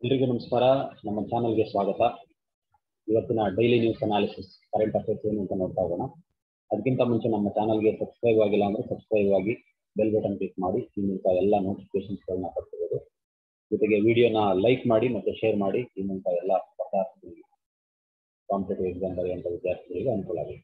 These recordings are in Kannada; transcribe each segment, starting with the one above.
ಎಲ್ರಿಗೂ ನಮಸ್ಕಾರ ನಮ್ಮ ಚಾನಲ್ಗೆ ಸ್ವಾಗತ ಇವತ್ತಿನ daily news analysis current affairs ಏನು ಅಂತ ನೋಡ್ತಾ ಹೋಗೋಣ ಅದಕ್ಕಿಂತ ಮುಂಚೆ ನಮ್ಮ ಚಾನಲ್ಗೆ ಸಬ್ಸ್ಕ್ರೈಬ್ ಆಗಿಲ್ಲ ಅಂದರೆ ಸಬ್ಸ್ಕ್ರೈಬ್ ಆಗಿ ಬೆಲ್ ಬಟನ್ ಕ್ಲಿಕ್ ಮಾಡಿ ಈ ಮೂಲಕ ಎಲ್ಲ ನೋಟಿಫಿಕೇಶನ್ಸ್ಗಳನ್ನ ಪಡ್ಕೋಬೋದು ಜೊತೆಗೆ ವಿಡಿಯೋನ ಲೈಕ್ ಮಾಡಿ ಮತ್ತು ಶೇರ್ ಮಾಡಿ ಈ ಮೂಲಕ ಎಲ್ಲ ವಿದ್ಯಾರ್ಥಿಗಳಿಗೆ ಕಾಂಪಿಟೇಟಿವ್ ಎಕ್ಸಾಮ್ ಬರೆಯುವಂಥ ವಿದ್ಯಾರ್ಥಿಗಳಿಗೆ ಅನುಕೂಲ ಆಗಿದೆ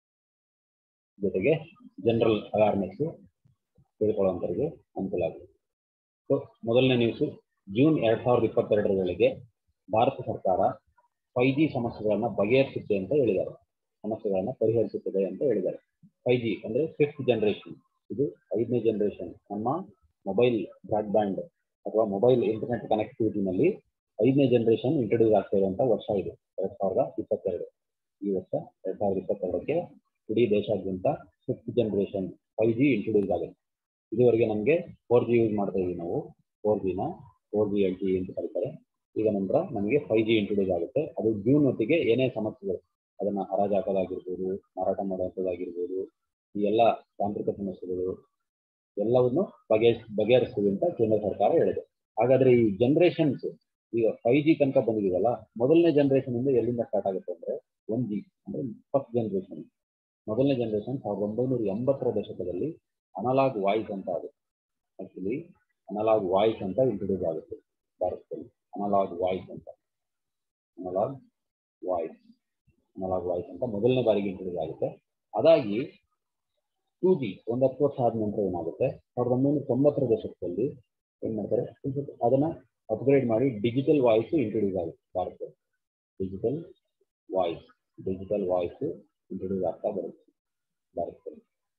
ಜೊತೆಗೆ ಜನರಲ್ ಅವೇರ್ನೆಸ್ಸು ತಿಳ್ಕೊಳ್ಳುವಂಥವ್ರಿಗೆ ಅನುಕೂಲ ಆಗಿದೆ ಸೊ ಮೊದಲನೇ ನ್ಯೂಸು ಜೂನ್ ಎರಡ್ ಸಾವಿರದ ಇಪ್ಪತ್ತೆರಡರ ವೇಳೆಗೆ ಭಾರತ ಸರ್ಕಾರ ಫೈ ಜಿ ಸಮಸ್ಯೆಗಳನ್ನ ಬಗೆಹರಿಸುತ್ತೆ ಅಂತ ಹೇಳಿದ್ದಾರೆ ಸಮಸ್ಯೆಗಳನ್ನ ಪರಿಹರಿಸುತ್ತದೆ ಅಂತ ಹೇಳಿದ್ದಾರೆ ಫೈ ಜಿ ಅಂದ್ರೆ ಫಿಫ್ತ್ ಜನರೇಷನ್ ಇದು ಐದನೇ ಜನರೇಷನ್ ನಮ್ಮ ಮೊಬೈಲ್ ಬ್ರಾಡ್ಬ್ಯಾಂಡ್ ಅಥವಾ ಮೊಬೈಲ್ ಇಂಟರ್ನೆಟ್ ಕನೆಕ್ಟಿವಿಟಿನಲ್ಲಿ ಐದನೇ ಜನರೇಷನ್ ಇಂಟ್ರೊಡ್ಯೂಸ್ ಆಗ್ತಾ ಇರುವಂತ ವರ್ಷ ಇದು ಎರಡ್ ಸಾವಿರದ ಇಪ್ಪತ್ತೆರಡು ಈ ವರ್ಷ ಎರಡ್ ಸಾವಿರದ ಇಪ್ಪತ್ತೆರಡಕ್ಕೆ ಇಡೀ ದೇಶಾದ್ಯಂತ fifth generation five G introduce ಆಗುತ್ತೆ ಇದುವರೆಗೆ ನಮಗೆ ಫೋರ್ ಜಿ ಯೂಸ್ ಮಾಡ್ತಾ ಇದೀವಿ ನಾವು ಫೋರ್ ಜಿನ ಫೋರ್ ಜಿ ಎಲ್ ಟಿ ಅಂತ ಕರೀತಾರೆ ಈಗ ನಂತರ ನಮಗೆ ಫೈವ್ ಜಿ ಇಂಟ್ರೊಡ್ಯೂಸ್ ಆಗುತ್ತೆ ಅದು ಜೂನ್ ಹೊತ್ತಿಗೆ ಏನೇ ಸಮಸ್ಯೆಗಳು ಅದನ್ನ ಹರಾಜು ಹಾಕೋದಾಗಿರ್ಬೋದು ಮಾರಾಟ ಮಾಡುವಂಥದ್ದಾಗಿರ್ಬೋದು ಈ ಎಲ್ಲ ತಾಂತ್ರಿಕ ಸಮಸ್ಯೆಗಳು ಎಲ್ಲವನ್ನು ಬಗೆಹರಿಸ್ ಬಗೆಹರಿಸ್ತೀವಿ ಅಂತ ಕೇಂದ್ರ ಸರ್ಕಾರ ಹೇಳಿದೆ ಹಾಗಾದ್ರೆ ಈ ಜನರೇಷನ್ಸ್ ಈಗ ಫೈವ್ ಜಿ ತನಕ ಬಂದಿದೆಯಲ್ಲ ಮೊದಲನೇ ಜನರೇಷನ್ ಇಂದ ಎಲ್ಲಿಂದ ಸ್ಟಾರ್ಟ್ ಆಗುತ್ತೆ ಅಂದ್ರೆ ಒನ್ ಜಿ ಅಂದ್ರೆ ಫಸ್ಟ್ ಜನರೇಷನ್ ಮೊದಲನೇ ಜನರೇಷನ್ ಸಾವಿರದ ಒಂಬೈನೂರ ಎಂಬತ್ತರ ದಶಕದಲ್ಲಿ ಅನಲಾಗ್ ವಾಯ್ಸ್ ಅಂತ ಅದು ಆಕ್ಚುಲಿ ಅನಲಾಗ್ ವಾಯ್ಸ್ ಅಂತ ಇಂಟ್ರೊಡ್ಯೂಸ್ ಆಗುತ್ತೆ ಭಾರತದಲ್ಲಿ ಅನಲಾಗ್ ವಾಯ್ಸ್ ಅಂತ ಅನಲಾಗ್ ವಾಯ್ಸ್ ಅನಲಾಗ್ ವಾಯ್ಸ್ ಅಂತ ಮೊದಲನೇ ಬಾರಿಗೆ ಇಂಟ್ರೊಡ್ಯೂಸ್ ಆಗುತ್ತೆ ಅದಾಗಿ ಟೂ ಜಿ ಒಂದು ಹತ್ತು ವರ್ಷ ಆದ ನಂತರ ಏನಾಗುತ್ತೆ ಸಾವಿರದ ಒಂಬೈನೂರ ತೊಂಬತ್ತರ ದಶಕದಲ್ಲಿ ಏನ್ ಮಾಡ್ತಾರೆ ಅದನ್ನ ಅಪ್ಗ್ರೇಡ್ ಮಾಡಿ ಡಿಜಿಟಲ್ ವಾಯ್ಸ್ ಇಂಟ್ರೊಡ್ಯೂಸ್ ಆಗುತ್ತೆ ಭಾರತದಲ್ಲಿ digital voice digital voice introduce ಆಗ್ತಾ ಬರುತ್ತೆ ಭಾರತದಲ್ಲಿ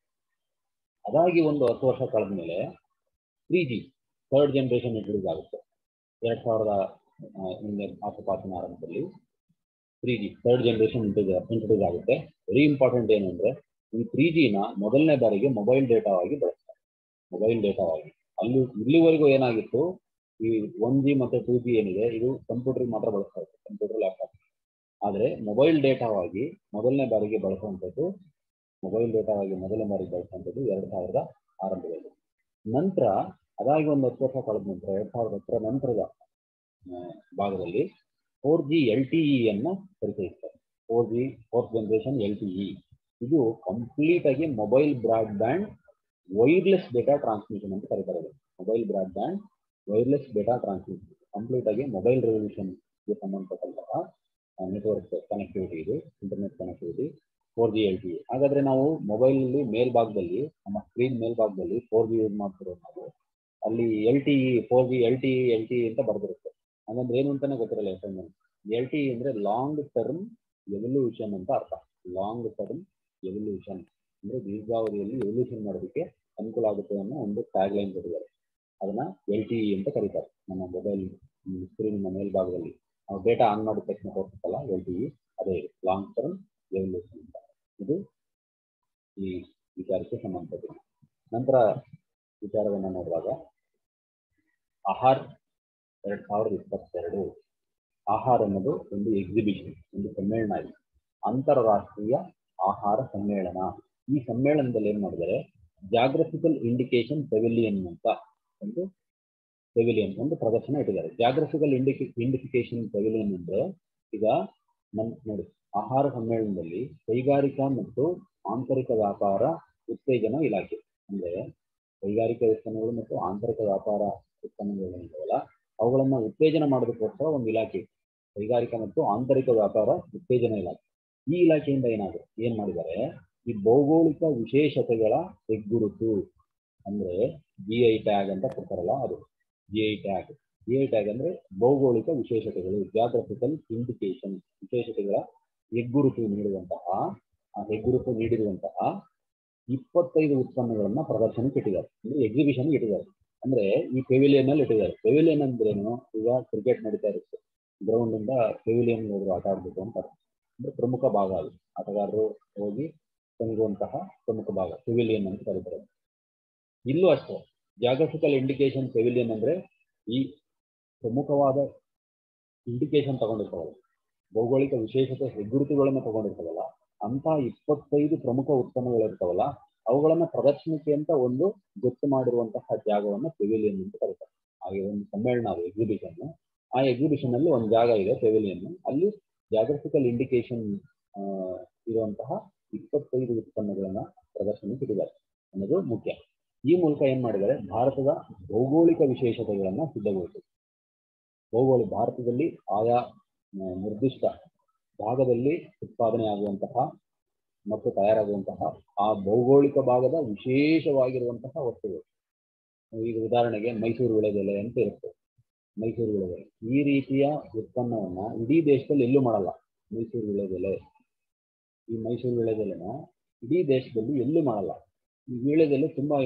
ಅದಾಗಿ ಒಂದು ಹತ್ತು ವರ್ಷ ಕಳೆದ ಮೇಲೆ three G third generation introduce ಆಗುತ್ತೆ ಎರಡ್ ಸಾವಿರದ ಹಿಂದೆ ಆಸುಪಾಸಿನ ಆರಂಭದಲ್ಲಿ three G third generation introduce ಆಗುತ್ತೆ ವೆರಿ ಇಂಪಾರ್ಟೆಂಟ್ ಏನು ಅಂದ್ರೆ ಈ ತ್ರೀ ಜಿನ ಮೊದಲನೇ ಬಾರಿಗೆ ಮೊಬೈಲ್ ಡೇಟಾವಾಗಿ ಬಳಸ್ತಾರೆ ಮೊಬೈಲ್ ಡೇಟಾವಾಗಿ ಅಲ್ಲಿ ಇಲ್ಲಿವರೆಗೂ ಏನಾಗಿತ್ತು ಈ ಒನ್ ಜಿ ಮತ್ತೆ ಟೂ ಜಿ ಏನಿದೆ ಇದು ಕಂಪ್ಯೂಟರ್ ಮಾತ್ರ ಬಳಸ್ತಾ ಇತ್ತು ಕಂಪ್ಯೂಟರ್ ಲ್ಯಾಪ್ಟಾಪ್ ಆದರೆ ಮೊಬೈಲ್ ಡೇಟಾವಾಗಿ ಮೊದಲನೇ ಬಾರಿಗೆ ಬಳಸುವಂಥದ್ದು ಮೊಬೈಲ್ ಡೇಟಾವಾಗಿ ಮೊದಲನೇ ಬಾರಿಗೆ ಬಳಸುವಂಥದ್ದು ಎರಡು ಸಾವಿರದ ಆರಂಭದಲ್ಲಿ ನಂತರ ಅದಾಗಿ ಒಂದು ಹತ್ತು ವರ್ಷ ಕಳೆದ ನಂತರ ಎರಡ್ ಸಾವಿರದ ಹತ್ತರ ನಂತರದ ಭಾಗದಲ್ಲಿ four G L T E ಅನ್ನು ಪರಿಚಯಿಸ್ತಾರೆ four G fourth generation L T E ಇದು ಕಂಪ್ಲೀಟ್ ಆಗಿ mobile broadband wireless data transmission ಅಂತ ಕರೀತಾರೆ mobile broadband wireless data transmission complete ಆಗಿ ಮೊಬೈಲ್ ರೆವಲ್ಯೂಷನ್ಗೆ ಸಂಬಂಧಪಟ್ಟಂತಹ ನೆಟ್ವರ್ಕ್ ಕನೆಕ್ಟಿವಿಟಿ ಇದು internet connectivity four G L T ಹಾಗಾದ್ರೆ ನಾವು ಮೊಬೈಲ್ ಮೇಲ್ಭಾಗದಲ್ಲಿ ನಮ್ಮ ಸ್ಕ್ರೀನ್ ಮೇಲ್ಭಾಗದಲ್ಲಿ ಫೋರ್ ಜಿ ಯೂಸ್ ಮಾಡ್ತಿರೋದು ನಾವು ಅಲ್ಲಿ L T E four G L T L T ಅಂತ ಬರ್ದಿರುತ್ತೆ ಹಂಗಂದ್ರೆ ಏನು ಅಂತಾನೆ ಗೊತ್ತಿರಲ್ಲ ಅಸೈನ್ಮೆಂಟ್ ಎಲ್ ಟಿ ಅಂದ್ರೆ ಲಾಂಗ್ ಟರ್ಮ್ ಎವಲ್ಯೂಷನ್ ಅಂತ ಅರ್ಥ ಲಾಂಗ್ ಟರ್ಮ್ ಎವಲ್ಯೂಷನ್ ಅಂದ್ರೆ ದೀರ್ಘಾವಧಿಯಲ್ಲಿ ಎವಲ್ಯೂಷನ್ ಮಾಡೋದಕ್ಕೆ ಅನುಕೂಲ ಆಗುತ್ತೆ ಅನ್ನೋ ಒಂದು ಟ್ಯಾಗ್ ಲೈನ್ ಕೊಟ್ಟಿದ್ದಾರೆ ಅದನ್ನ ಎಲ್ ಟಿ ಇ ಅಂತ ಕರೀತಾರೆ ನಮ್ಮ ಮೊಬೈಲ್ ಸ್ಕ್ರೀನಿನ ಮೇಲ್ಭಾಗದಲ್ಲಿ ನಾವು ಡೇಟಾ ಆನ್ ಮಾಡಿದ ತಕ್ಷಣ ತೋರಿಸುತ್ತಲ್ಲ ಎಲ್ ಟಿ ಇ ಅದೇ ಲಾಂಗ್ ಟರ್ಮ್ ಎವಲ್ಯೂಷನ್ ಅಂತ ಇದು ಈ ವಿಚಾರಕ್ಕೆ ಸಂಬಂಧಪಟ್ಟಿದೆ ನಂತರ ವಿಚಾರವನ್ನು ನೋಡುವಾಗ ಆಹಾರ್ ಎರಡ್ ಸಾವಿರದ ಇಪ್ಪತ್ತೆರಡು ಆಹಾರ ಅನ್ನೋದು ಒಂದು ಎಕ್ಸಿಬಿಷನ್ ಒಂದು ಸಮ್ಮೇಳನ ಇದೆ ಅಂತಾರಾಷ್ಟ್ರೀಯ ಆಹಾರ ಸಮ್ಮೇಳನ ಈ ಸಮ್ಮೇಳನದಲ್ಲಿ ಏನ್ ಮಾಡಿದ್ದಾರೆ ಜಾಗ್ರಫಿಕಲ್ ಇಂಡಿಕೇಶನ್ ಪೆವಿಲಿಯನ್ ಅಂತ ಒಂದು ಪೆವಿಲಿಯನ್ ಒಂದು ಪ್ರದರ್ಶನ ಇಟ್ಟಿದ್ದಾರೆ ಜಾಗ್ರಫಿಕಲ್ ಇಂಡಿಕಿ ಇಂಡಿಫಿಕೇಶನ್ ಪೆವಿಲಿಯನ್ ಅಂದ್ರೆ ಈಗ ನಮ್ ನೋಡಿ ಆಹಾರ ಸಮ್ಮೇಳನದಲ್ಲಿ ಕೈಗಾರಿಕಾ ಮತ್ತು ಆಂತರಿಕ ವ್ಯಾಪಾರ ಉತ್ತೇಜನ ಇಲಾಖೆ ಅಂದ್ರೆ ಕೈಗಾರಿಕಾ ಉತ್ಪನ್ನಗಳು ಮತ್ತು ಆಂತರಿಕ ವ್ಯಾಪಾರ ಉತ್ಪನ್ನಗಳು ಏನಿದಾವಲ್ಲ ಅವುಗಳನ್ನ ಉತ್ತೇಜನ ಮಾಡೋದಕ್ಕೋಸ್ಕರ ಒಂದು ಇಲಾಖೆ ಕೈಗಾರಿಕಾ ಮತ್ತು ಆಂತರಿಕ ವ್ಯಾಪಾರ ಉತ್ತೇಜನ ಇಲಾಖೆ ಈ ಇಲಾಖೆಯಿಂದ ಏನಾಗುತ್ತೆ ಏನ್ ಮಾಡಿದ್ದಾರೆ ಈ ಭೌಗೋಳಿಕ ವಿಶೇಷತೆಗಳ ಹೆಗ್ಗುರುತು ಅಂದ್ರೆ ಜಿ ಐ ಟ್ಯಾಗ್ ಅಂತ ಕೊಡ್ತಾರಲ್ಲ ಅದು G I tag G I tag ಅಂದ್ರೆ ಭೌಗೋಳಿಕ ವಿಶೇಷತೆಗಳು ಜಾಗ್ರಫಿಕಲ್ ಇಂಡಿಕೇಶನ್ ವಿಶೇಷತೆಗಳ ಹೆಗ್ಗುರುತು ನೀಡುವಂತಹ ಆ ಹೆಗ್ಗುರುತು ನೀಡಿರುವಂತಹ ಇಪ್ಪತ್ತೈದು ಉತ್ಪನ್ನಗಳನ್ನ ಪ್ರದರ್ಶನಕ್ಕೆ ಇಟ್ಟಿದ್ದಾರೆ ಅಂದ್ರೆ ಎಕ್ಸಿಬಿಷನ್ ಇಟ್ಟಿದ್ದಾರೆ ಅಂದ್ರೆ ಈ ಪೆವಿಲಿಯನ್ ಅಲ್ಲಿ ಇಟ್ಟಿದ್ದಾರೆ ಪೆವಿಲಿಯನ್ ಅಂದ್ರೇನು ಈಗ ಕ್ರಿಕೆಟ್ ನಡೀತಾ ಇರುತ್ತೆ ಗ್ರೌಂಡ್ ಇಂದ ಪೆವಿಲಿಯನ್ ಹೋದ್ರು ಆಟ ಆಡ್ಬೇಕು ಅಂತ ಅಂದ್ರೆ ಪ್ರಮುಖ ಭಾಗ ಅದು ಆಟಗಾರರು ಹೋಗಿ ತಂಗುವಂತಹ ಪ್ರಮುಖ ಭಾಗ ಪೆವಿಲಿಯನ್ ಅಂತ ಕರೀತಾರೆ ಇಲ್ಲೂ ಅಷ್ಟೇ ಜಾಗ್ರಫಿಕಲ್ ಇಂಡಿಕೇಶನ್ ಪೆವಿಲಿಯನ್ ಅಂದ್ರೆ ಈ ಪ್ರಮುಖವಾದ ಇಂಡಿಕೇಶನ್ ತಗೊಂಡಿರ್ತಾವಲ್ಲ ಭೌಗೋಳಿಕ ವಿಶೇಷತೆ ಹೆಗ್ಗುರುತುಗಳನ್ನು ತಗೊಂಡಿರ್ತಾವಲ್ಲ ಅಂತ ಇಪ್ಪತ್ತೈದು ಪ್ರಮುಖ ಉತ್ಪನ್ನಗಳು ಇರ್ತಾವಲ್ಲ ಅವುಗಳನ್ನ ಪ್ರದರ್ಶನಕ್ಕೆ ಅಂತ ಒಂದು ಗೊತ್ತು ಮಾಡಿರುವಂತಹ ಜಾಗವನ್ನ ಪೆವಿಲಿಯನ್ ಅಂತ ಕರೀತಾರೆ ಹಾಗೆ ಒಂದು ಸಮ್ಮೇಳನ ಅದು ಎಕ್ಸಿಬಿಷನ್ ಆ ಎಕ್ಸಿಬಿಷನ್ ಅಲ್ಲಿ ಒಂದು ಜಾಗ ಇದೆ ಪೆವಿಲಿಯನ್ ಅಲ್ಲಿ ಜಾಗ್ರಫಿಕಲ್ ಇಂಡಿಕೇಶನ್ ಇರುವಂತಹ ಇಪ್ಪತ್ತೈದು ಉತ್ಪನ್ನಗಳನ್ನ ಪ್ರದರ್ಶನಕ್ಕೆ ಇಟ್ಟಿದ್ದಾರೆ ಅನ್ನೋದು ಮುಖ್ಯ ಈ ಮೂಲಕ ಏನ್ ಮಾಡಿದ್ದಾರೆ ಭಾರತದ ಭೌಗೋಳಿಕ ವಿಶೇಷತೆಗಳನ್ನ ಸಿದ್ಧಗೊಳಿಸಿದೆ ಭೌಗೋಳಿಕ ಭಾರತದಲ್ಲಿ ಆಯಾ ಆ, ನಿರ್ದಿಷ್ಟ ಭಾಗದಲ್ಲಿ ಉತ್ಪಾದನೆ ಆಗುವಂತಹ ಮತ್ತು ತಯಾರಾಗುವಂತಹ ಆ ಭೌಗೋಳಿಕ ಭಾಗದ ವಿಶೇಷವಾಗಿರುವಂತಹ ವಸ್ತುಗಳು ಈಗ ಉದಾಹರಣೆಗೆ ಮೈಸೂರು ವಿಳೆದೆಲೆ ಅಂತ ಇರುತ್ತೆ ಮೈಸೂರು ವಿಳೆದೆಲೆ ಈ ರೀತಿಯ ಉತ್ಪನ್ನವನ್ನ ಇಡೀ ದೇಶದಲ್ಲಿ ಎಲ್ಲೂ ಮಾಡಲ್ಲ ಮೈಸೂರು ವಿಳೆದೆಲೆ ಈ ಮೈಸೂರು ವಿಳೆದೆಲೆನ ಇಡೀ ದೇಶದಲ್ಲಿ ಎಲ್ಲೂ ಮಾಡಲ್ಲ ಈ ವೀಳ್ಯದೆಲೆ ತುಂಬಾ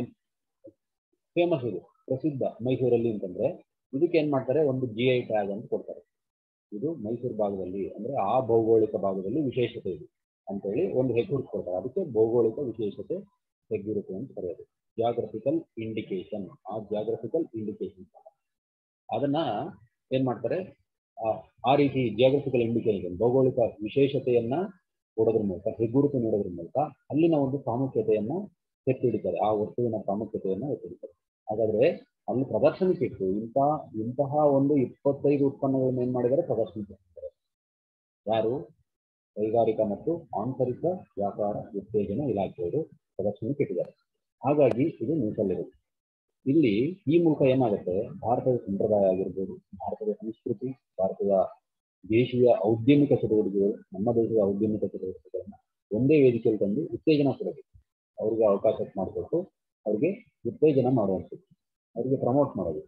ಫೇಮಸ್ ಇದು ಪ್ರಸಿದ್ಧ ಮೈಸೂರಲ್ಲಿ ಅಂತಂದ್ರೆ ಇದಕ್ಕೆ ಏನ್ ಮಾಡ್ತಾರೆ ಒಂದು ಜಿ ಐ ಟ್ಯಾಗ್ ಅಂತ ಕೊಡ್ತಾರೆ ಇದು ಮೈಸೂರು ಭಾಗದಲ್ಲಿ ಅಂದ್ರೆ ಆ ಭೌಗೋಳಿಕ ಭಾಗದಲ್ಲಿ ವಿಶೇಷತೆ ಇದೆ ಅಂತೇಳಿ ಒಂದು ಹೆಗ್ಗುರುತು ಕೊಡ್ತಾರೆ ಅದಕ್ಕೆ ಭೌಗೋಳಿಕ ವಿಶೇಷತೆ ಹೆಗ್ಗುರುತು ಅಂತ ಕರೆಯೋದು ಜಾಗ್ರಫಿಕಲ್ ಇಂಡಿಕೇಶನ್ ಆ ಜಾಗ್ರಫಿಕಲ್ ಇಂಡಿಕೇಶನ್ ಅದನ್ನ ಏನ್ ಮಾಡ್ತಾರೆ ಆ- ಆ ರೀತಿ ಜಿಯೋಗ್ರಫಿಕಲ್ ಇಂಡಿಕೇಶನ್ ಭೌಗೋಳಿಕ ವಿಶೇಷತೆಯನ್ನ ಕೊಡೋದ್ರ ಮೂಲಕ ಹೆಗ್ಗುರುತು ನೀಡೋದ್ರ ಮೂಲಕ ಅಲ್ಲಿನ ಒಂದು ಪ್ರಾಮುಖ್ಯತೆಯನ್ನ ಎತ್ತಿ ಹಿಡಿತಾರೆ ಆ ವಸ್ತುವಿನ ಪ್ರಾಮುಖ್ಯತೆಯನ್ನ ಎತ್ತಿ ಹಿಡಿತಾರೆ ಹಾಗಾದ್ರೆ ಅಲ್ಲಿ ಪ್ರದರ್ಶನಕ್ಕೆ ಇಟ್ಟು ಇಂತಹ ಇಂತಹ ಒಂದು ಇಪ್ಪತ್ತೈದು ಉತ್ಪನ್ನಗಳನ್ನ ಏನ್ ಮಾಡಿದ್ದಾರೆ ಪ್ರದರ್ಶನಕ್ಕೆ ಇಟ್ಟಿದ್ದಾರೆ ಯಾರು ಕೈಗಾರಿಕಾ ಮತ್ತು ಆಂತರಿಕ ವ್ಯಾಪಾರ ಉತ್ತೇಜನ ಇಲಾಖೆಯವರು ಪ್ರದರ್ಶನಕ್ಕೆ ಇಟ್ಟಿದ್ದಾರೆ ಹಾಗಾಗಿ ಇದು ಮೀಸಲಿರುತ್ತೆ ಇಲ್ಲಿ ಈ ಮೂಲಕ ಏನಾಗುತ್ತೆ ಭಾರತದ ಸಂಪ್ರದಾಯ ಆಗಿರ್ಬೋದು ಭಾರತದ ಸಂಸ್ಕೃತಿ ಭಾರತದ ದೇಶೀಯ ಔದ್ಯಮಿಕ ಚಟುವಟಿಕೆಗಳು ನಮ್ಮ ದೇಶದ ಔದ್ಯಮಿಕ ಚಟುವಟಿಕೆಗಳನ್ನ ಒಂದೇ ವೇದಿಕೆಯಲ್ಲಿ ತಂದು ಉತ್ತೇಜನ ಕೊಡಬೇಕು ಅವ್ರಿಗೆ ಅವಕಾಶ ಮಾಡಿಕೊಟ್ಟು ಅವ್ರಿಗೆ ಉತ್ತೇಜನ ಮಾಡುವಂಥದ್ದು ಅವರಿಗೆ ಪ್ರಮೋಟ್ ಮಾಡೋದು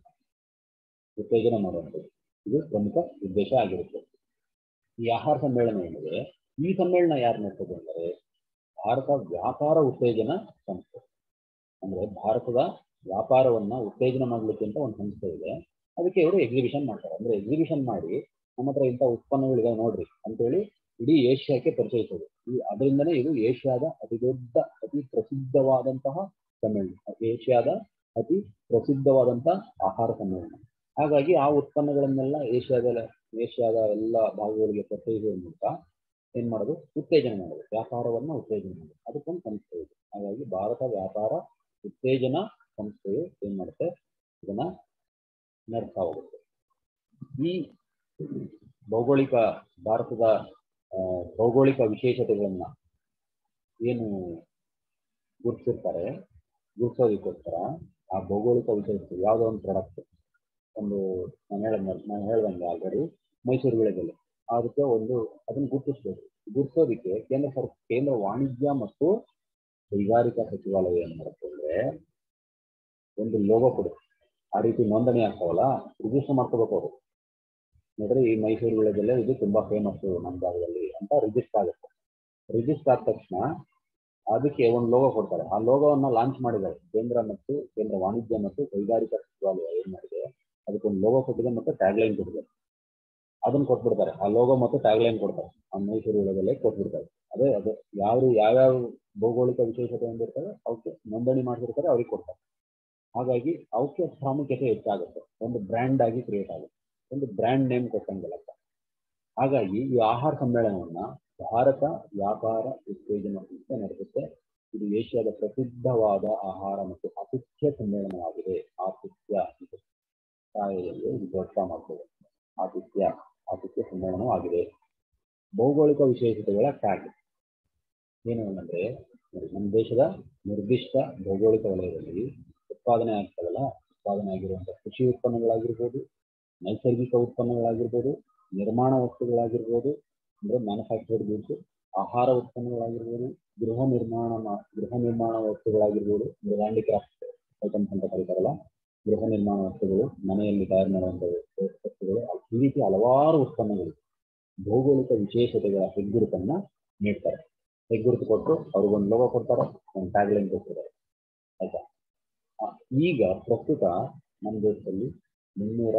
ಉತ್ತೇಜನ ಮಾಡುವಂಥದ್ದು ಇದು ಪ್ರಮುಖ ಉದ್ದೇಶ ಆಗಿರುತ್ತೆ ಈ ಆಹಾರ ಸಮ್ಮೇಳನ ಏನಿದೆ ಈ ಸಮ್ಮೇಳನ ಯಾರು ನಡೆಸೋದು ಅಂದರೆ ಭಾರತ ವ್ಯಾಪಾರ ಉತ್ತೇಜನ ಸಂಸ್ಥೆ ಅಂದ್ರೆ ಭಾರತದ ವ್ಯಾಪಾರವನ್ನ ಉತ್ತೇಜನ ಮಾಡ್ಲಿಕ್ಕೆ ಅಂತ ಒಂದು ಸಂಸ್ಥೆ ಇದೆ ಅದಕ್ಕೆ ಇವರು ಎಕ್ಸಿಬಿಷನ್ ಮಾಡ್ತಾರೆ ಅಂದ್ರೆ ಎಕ್ಸಿಬಿಷನ್ ಮಾಡಿ ನಮ್ಮ ಹತ್ರ ಇಂಥ ಉತ್ಪನ್ನಗಳಿದೆ ನೋಡ್ರಿ ಅಂತೇಳಿ ಇಡೀ ಏಷ್ಯಾಕ್ಕೆ ಪರಿಚಯಿಸೋದು ಈ ಅದರಿಂದನೇ ಇದು ಏಷ್ಯಾದ ಅತಿ ದೊಡ್ಡ ಅತಿ ಪ್ರಸಿದ್ಧವಾದಂತಹ ಸಮ್ಮೇಳನ ಏಷ್ಯಾದ ಅತಿ ಪ್ರಸಿದ್ಧವಾದಂತಹ ಆಹಾರ ಸಮ್ಮೇಳನ ಹಾಗಾಗಿ ಆ ಉತ್ಪನ್ನಗಳನ್ನೆಲ್ಲ ಏಷ್ಯಾದ ಏಷ್ಯಾದ ಎಲ್ಲ ಭಾಗಗಳಿಗೆ ಪರಿಚಯಿಸುವ ಮೂಲಕ ಏನ್ ಮಾಡೋದು ಉತ್ತೇಜನ ಮಾಡೋದು ವ್ಯಾಪಾರವನ್ನ ಉತ್ತೇಜನ ಮಾಡೋದು ಅದಕ್ಕೊಂದು ಸಂಸ್ಥೆ ಇದೆ ಹಾಗಾಗಿ ಭಾರತ ವ್ಯಾಪಾರ ಉತ್ತೇಜನ ಸಂಸ್ಥೆಯು ಏನ್ ಮಾಡುತ್ತೆ ಇದನ್ನ ನಡೆಸ್ತಾ ಹೋಗುತ್ತೆ ಈ ಭೌಗೋಳಿಕ ಭಾರತದ ಆ, ಭೌಗೋಳಿಕ ವಿಶೇಷತೆಗಳನ್ನ ಏನು ಗುರುತಿಸಿರ್ತಾರೆ ಗುರುತಿಸೋದಕ್ಕೋಸ್ಕರ ಆ ಭೌಗೋಳಿಕ ವಿಶೇಷತೆ ಯಾವುದೋ ಒಂದು ಪ್ರಾಡಕ್ಟ್ ಒಂದು ನಾನು ಹೇಳ ನಾನು ಹೇಳ್ದಂಗೆ ಆಲ್ರೆಡಿ ಮೈಸೂರು ವಿಳೆದೆಲೆ ಅದಕ್ಕೆ ಒಂದು ಅದನ್ನು ಗುರುತಿಸ್ಬೇಕು ಗುರುತಿಸೋದಕ್ಕೆ ಕೇಂದ್ರ ಸರ್ ಕೇಂದ್ರ ವಾಣಿಜ್ಯ ಮತ್ತು ಕೈಗಾರಿಕಾ ಸಚಿವಾಲಯ ಏನ್ ಮಾಡುತ್ತೆ ಅಂದ್ರೆ ಒಂದು ಲೋಗೋ ಕೊಡುತ್ತೆ ಆ ರೀತಿ ನೋಂದಣಿ ಆಗ್ತಾವಲ್ಲ ರಿಜಿಸ್ಟರ್ ಮಾಡ್ಕೋಬೇಕು ಅವರು ನೋಡ್ರಿ ಈ ಮೈಸೂರು ವಿಳೆದೆಲೆ ಇದು ತುಂಬಾ ಫೇಮಸ್ ನಮ್ಮ ಭಾಗದಲ್ಲಿ ಅಂತ ರಿಜಿಸ್ಟರ್ ಆಗುತ್ತೆ ರಿಜಿಸ್ಟರ್ ಆದ ತಕ್ಷಣ ಅದಕ್ಕೆ ಒಂದು ಲೋಗೋ ಕೊಡ್ತಾರೆ ಆ ಲೋಗೋವನ್ನ ಲಾಂಚ್ ಮಾಡಿದ್ದಾರೆ ಕೇಂದ್ರ ಮತ್ತು ಕೇಂದ್ರ ವಾಣಿಜ್ಯ ಮತ್ತು ಕೈಗಾರಿಕಾ ಸಚಿವಾಲಯ ಏನ್ ಮಾಡಿದೆ ಅದಕ್ಕೊಂದು ಲೋಗೋ ಕೊಟ್ಟಿದೆ ಮತ್ತು ಟ್ಯಾಗ್ಲೈನ್ ಕೊಟ್ಟಿದೆ ಅದನ್ನ ಕೊಟ್ಬಿಡ್ತಾರೆ ಆ ಲೋಗೋ ಮತ್ತು ಟ್ಯಾಗ್ಲೈನ್ ಕೊಡ್ತಾರೆ ಆ ಮೈಸೂರು ವಿಳೆದೆಲೆ ಕೊಟ್ಬಿಡ್ತಾರೆ ಅದೇ ಅದು ಯಾವ ಯಾವ್ಯಾವ ಭೌಗೋಳಿಕ ವಿಶೇಷತೆ ಹೊಂದಿರ್ತಾರೆ ಅವಕ್ಕೆ ನೋಂದಣಿ ಮಾಡಿರ್ತಾರೆ ಅವ್ರಿಗೆ ಕೊಡ್ತಾರೆ ಹಾಗಾಗಿ ಅವಕ್ಕೆ ಪ್ರಾಮುಖ್ಯತೆ ಹೆಚ್ಚಾಗುತ್ತೆ ಒಂದು ಬ್ರ್ಯಾಂಡ್ ಆಗಿ ಕ್ರಿಯೇಟ್ ಆಗುತ್ತೆ ಒಂದು ಬ್ರ್ಯಾಂಡ್ ನೇಮ್ ಕೊಟ್ಟಂಗೆಲ್ಲ ಹಾಗಾಗಿ ಈ ಆಹಾರ ಸಮ್ಮೇಳನವನ್ನ ಭಾರತ ವ್ಯಾಪಾರ ಉತ್ತೇಜನ ಸಂಸ್ಥೆ ನಡೆಸುತ್ತೆ ಇದು ಏಷ್ಯಾದ ಪ್ರಸಿದ್ಧವಾದ ಆಹಾರ ಮತ್ತು ಆತಿಥ್ಯ ಸಮ್ಮೇಳನವಾಗಿದೆ ಆತಿಥ್ಯ ಅಂತ ತಾಯಿಯಲ್ಲಿ ಇದು ದೊಡ್ಡ ಮಾಡ್ತದೆ ಆತಿಥ್ಯ ಆತಿಥ್ಯ ಸಮ್ಮೇಳನವಾಗಿದೆ ಭೌಗೋಳಿಕ ವಿಶೇಷತೆಗಳ ಟ್ಯಾಗ್ ಏನು ಅಂದ್ರೆ ನೋಡಿ, ನಮ್ಮ ದೇಶದ ನಿರ್ದಿಷ್ಟ ಭೌಗೋಳಿಕ ವಲಯದಲ್ಲಿ ಉತ್ಪಾದನೆ ಆಗ್ತದಲ್ಲ ಉತ್ಪಾದನೆ ಆಗಿರುವಂತಹ ಕೃಷಿ ಉತ್ಪನ್ನಗಳಾಗಿರ್ಬೋದು ನೈಸರ್ಗಿಕ ಉತ್ಪನ್ನಗಳಾಗಿರ್ಬೋದು ನಿರ್ಮಾಣ ವಸ್ತುಗಳಾಗಿರ್ಬೋದು ಅಂದ್ರೆ ಮ್ಯಾನುಫ್ಯಾಕ್ಚರ್ಡ್ ಗೂಡ್ಸ್ ಆಹಾರ ಉತ್ಪನ್ನಗಳಾಗಿರ್ಬೋದು ಗೃಹ ನಿರ್ಮಾಣ ಮಾ- ಗೃಹ ನಿರ್ಮಾಣ ವಸ್ತುಗಳಾಗಿರ್ಬೋದು ಅಂದ್ರೆ ಹ್ಯಾಂಡಿಕ್ರಾಫ್ಟ್ ಐಟಮ್ಸ್ ಅಂತ ಕರೀತಾರಲ್ಲ ಗೃಹ ನಿರ್ಮಾಣ ವಸ್ತುಗಳು ಮನೆಯಲ್ಲಿ ತಯಾರು ಮಾಡುವಂಥ ವಸ್ತುಗಳು ಈ ರೀತಿ ಹಲವಾರು ಉತ್ಪನ್ನಗಳು ಭೌಗೋಳಿಕ ವಿಶೇಷತೆಗಳ ಹೆಗ್ಗುರುತನ್ನ ನೀಡ್ತಾರೆ ಹೆಗ್ಗುರುತು ಕೊಟ್ಟು ಅವ್ರಿಗೊಂದು ಲೋಗೋ ಕೊಡ್ತಾರೆ ಒಂದು ಟ್ಯಾಗ್ಲೈನ್ ಕೊಡ್ತಿದ್ದಾರೆ ಆಯ್ತಾ ಆ, ಈಗ ಪ್ರಸ್ತುತ ನಮ್ಮ ದೇಶದಲ್ಲಿ ಮುನ್ನೂರ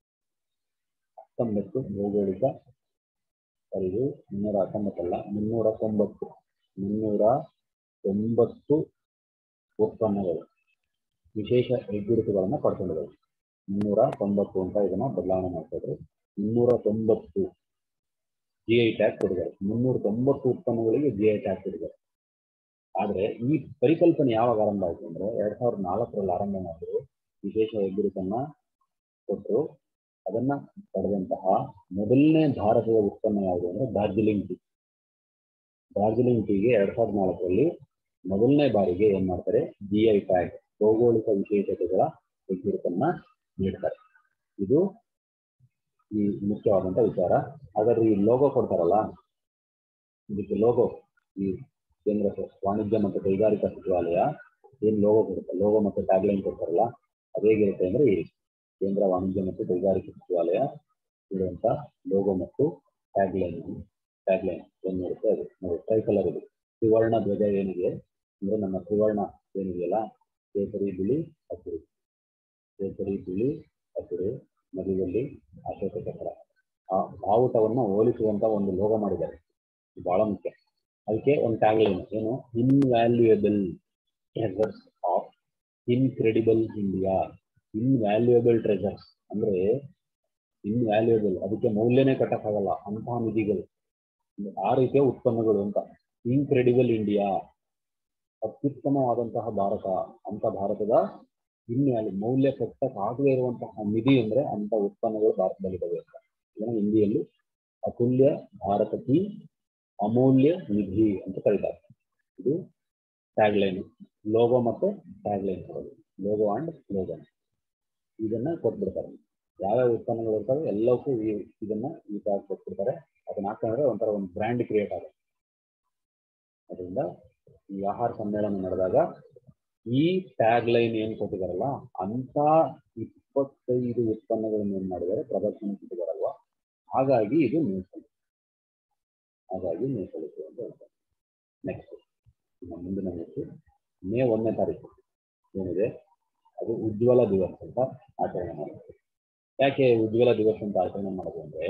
ಹತ್ತೊಂಬತ್ತು ಭೌಗೋಳಿಕ sorry, ಇದು ಮುನ್ನೂರ ಹತ್ತೊಂಬತ್ತಲ್ಲ ಮುನ್ನೂರ ತೊಂಬತ್ತು ಮುನ್ನೂರ ತೊಂಬತ್ತು ಉತ್ಪನ್ನಗಳು ವಿಶೇಷ ಹೆಗ್ಗುರುತುಗಳನ್ನ ಪಡ್ಕೊಂಡಿದ್ದಾರೆ ಮುನ್ನೂರ ತೊಂಬತ್ತು ಅಂತ ಇದನ್ನ ಬದಲಾವಣೆ ಮಾಡ್ತಿದ್ರು ಮುನ್ನೂರ ತೊಂಬತ್ತು ಜಿ ಐ ಟ್ಯಾಗ್ ಕೊಟ್ಟಿದ್ದಾರೆ ಮುನ್ನೂರ ತೊಂಬತ್ತು ಉತ್ಪನ್ನಗಳಿಗೆ ಜಿ ಐ ಟ್ಯಾಗ್ ಕೊಟ್ಟಿದ್ದಾರೆ ಆದ್ರೆ ಈ ಪರಿಕಲ್ಪನೆ ಯಾವಾಗ ಆರಂಭ ಆಯ್ತು ಅಂದ್ರೆ ಎರಡ್ ಸಾವಿರದ ನಾಲ್ಕರಲ್ಲಿ ಆರಂಭ ಮಾಡಿದ್ರು ವಿಶೇಷ ಹೆಗ್ಗುರುತನ್ನ ಕೊಟ್ಟರು ಅದನ್ನ ಪಡೆದಂತಹ ಮೊದಲನೇ ಭಾರತದ ಉತ್ಪನ್ನ ಯಾವುದು ಅಂದ್ರೆ ಡಾರ್ಜಿಲಿಂಗ್ ಟೀ ಡಾರ್ಜಿಲಿಂಗ್ ಟೀಗೆ ಎರಡ್ ಸಾವಿರದ ನಾಲ್ಕರಲ್ಲಿ ಮೊದಲನೇ ಬಾರಿಗೆ ಏನ್ ಮಾಡ್ತಾರೆ ಜಿ ಐ ಟ್ಯಾಗ್ ಭೌಗೋಳಿಕ ವಿಶೇಷತೆಗಳ ಗುರುತನ್ನ ನೀಡ್ತಾರೆ ಇದು ಈ ಮುಖ್ಯವಾದಂತ ವಿಚಾರ ಹಾಗಾದ್ರೆ ಈ ಲೋಗೋ ಕೊಡ್ತಾರಲ್ಲ ಇದಕ್ಕೆ ಲೋಗೋ ಈ ಕೇಂದ್ರ ವಾಣಿಜ್ಯ ಮತ್ತು ಕೈಗಾರಿಕಾ ಸಚಿವಾಲಯ ಏನ್ ಲೋಗೋ ಕೊಡುತ್ತೆ ಲೋಗೋ ಮತ್ತು ಟ್ಯಾಗ್ಲೈನ್ ಕೊಡ್ತಾರಲ್ಲ ಅದೇಗಿರುತ್ತೆ ಅಂದ್ರೆ ಈ ಕೇಂದ್ರ ವಾಣಿಜ್ಯ ಮತ್ತು ಕೈಗಾರಿಕಾ ಸಚಿವಾಲಯ ಇರುವಂತ ಲೋಗೋ ಮತ್ತು ಟ್ಯಾಗ್ಲೈನ್ ಟ್ಯಾಗ್ಲೈನ್ ಏನಿರುತ್ತೆ ಅದು ನೋಡಿ ಟ್ರೈ ಕಲರ್ ಇದು ತ್ರಿವರ್ಣ ಧ್ವಜ ಏನಿದೆ ಅಂದ್ರೆ ನಮ್ಮ ತ್ರಿವರ್ಣ ಏನಿದೆಯಲ್ಲ ಕೇಸರಿ ಬಿಳಿ ಹಸಿರು ಕೇಸರಿ ಬಿಳಿ ಹಸಿರು ಮಧ್ಯದಲ್ಲಿ ಅಶೋಕ ಚಕ್ರ ಆ ಬಾವುಟವನ್ನ ಹೋಲಿಸುವಂತ ಒಂದು ಲೋಗೋ ಮಾಡಿದ್ದಾರೆ ಇದು ಬಹಳ ಮುಖ್ಯ ಅದಕ್ಕೆ ಒಂದು ಟ್ಯಾಗ್ಲೈನ್ ಏನು invaluable treasures of incredible India invaluable treasures ಅಂದ್ರೆ ಇನ್ವ್ಯಾಲ್ಯೂಯಬಲ್ ಅದಕ್ಕೆ ಮೌಲ್ಯನೇ ಕಟ್ಟಕ್ಕಾಗಲ್ಲ ಅಂತಹ ನಿಧಿಗಳು ಆ ರೀತಿಯ ಉತ್ಪನ್ನಗಳು ಅಂತ ಇನ್ಕ್ರೆಡಿಬಲ್ ಇಂಡಿಯಾ ಅತ್ಯುತ್ತಮವಾದಂತಹ ಭಾರತ ಅಂತ ಭಾರತದ ಇನ್ವ್ಯಾಲ್ಯೂ ಮೌಲ್ಯ ಕಟ್ಟಕ್ಕಾಗದೇ ಇರುವಂತಹ ನಿಧಿ ಅಂದ್ರೆ ಅಂತ ಉತ್ಪನ್ನಗಳು ಭಾರತದಲ್ಲಿದ್ದಾವೆ ಅಂತ ಇದನ್ನ ಹಿಂದಿಯಲ್ಲಿ ಅತುಲ್ಯ ಭಾರತಕಿ ಅಮೂಲ್ಯ ನಿಧಿ ಅಂತ ಕರೀತಾರೆ ಇದು ಟ್ಯಾಗ್ಲೈನ್ ಲೋಗೋ ಮತ್ತೆ ಟ್ಯಾಗ್ಲೈನ್ ಕೊಡೋದು ಲೋಗೋ ಅಂಡ್ ಸ್ಲೋಗನ್ ಇದನ್ನ ಕೊಟ್ಬಿಡ್ತಾರೆ ಯಾವ್ಯಾವ ಉತ್ಪನ್ನಗಳು ಇರ್ತವೆ ಎಲ್ಲಕ್ಕೂ ಈ ಇದನ್ನ ಈ ಟ್ಯಾಗ್ ಕೊಟ್ಬಿಡ್ತಾರೆ ಅದನ್ನ ಹಾಕೊಂಡ್ರೆ ಒಂಥರ ಒಂದು ಬ್ರ್ಯಾಂಡ್ ಕ್ರಿಯೇಟ್ ಆಗುತ್ತೆ ಅದರಿಂದ ಈ ಆಹಾರ ಸಮ್ಮೇಳನ ನಡೆದಾಗ ಈ ಟ್ಯಾಗ್ ಲೈನ್ ಏನ್ ಕೊಟ್ಟಿದಾರಲ್ಲ ಅಂತ ಇಪ್ಪತ್ತೈದು ಉತ್ಪನ್ನಗಳನ್ನು ಏನ್ ಮಾಡಿದ್ದಾರೆ ಪ್ರದರ್ಶನ ಕೊಟ್ಟಿದಾರಲ್ವಾ ಹಾಗಾಗಿ ಇದು ಮೀಸಲು ಹಾಗಾಗಿ ಮೀಸಲಿತ್ತು ಅಂತ ಹೇಳ್ತಾರೆ ನೆಕ್ಸ್ಟ್ ಮುಂದಿನ ನೆಕ್ಸ್ಟ್ ಮೇ ಒಂದನೇ ತಾರೀಕು ಏನಿದೆ ಅದು ಉಜ್ವಲ ದಿವಸ್ ಅಂತ ಆಚರಣೆ ಮಾಡುತ್ತೆ ಯಾಕೆ ಉಜ್ವಲ ದಿವಸ್ ಅಂತ ಆಚರಣೆ ಮಾಡೋದು ಅಂದ್ರೆ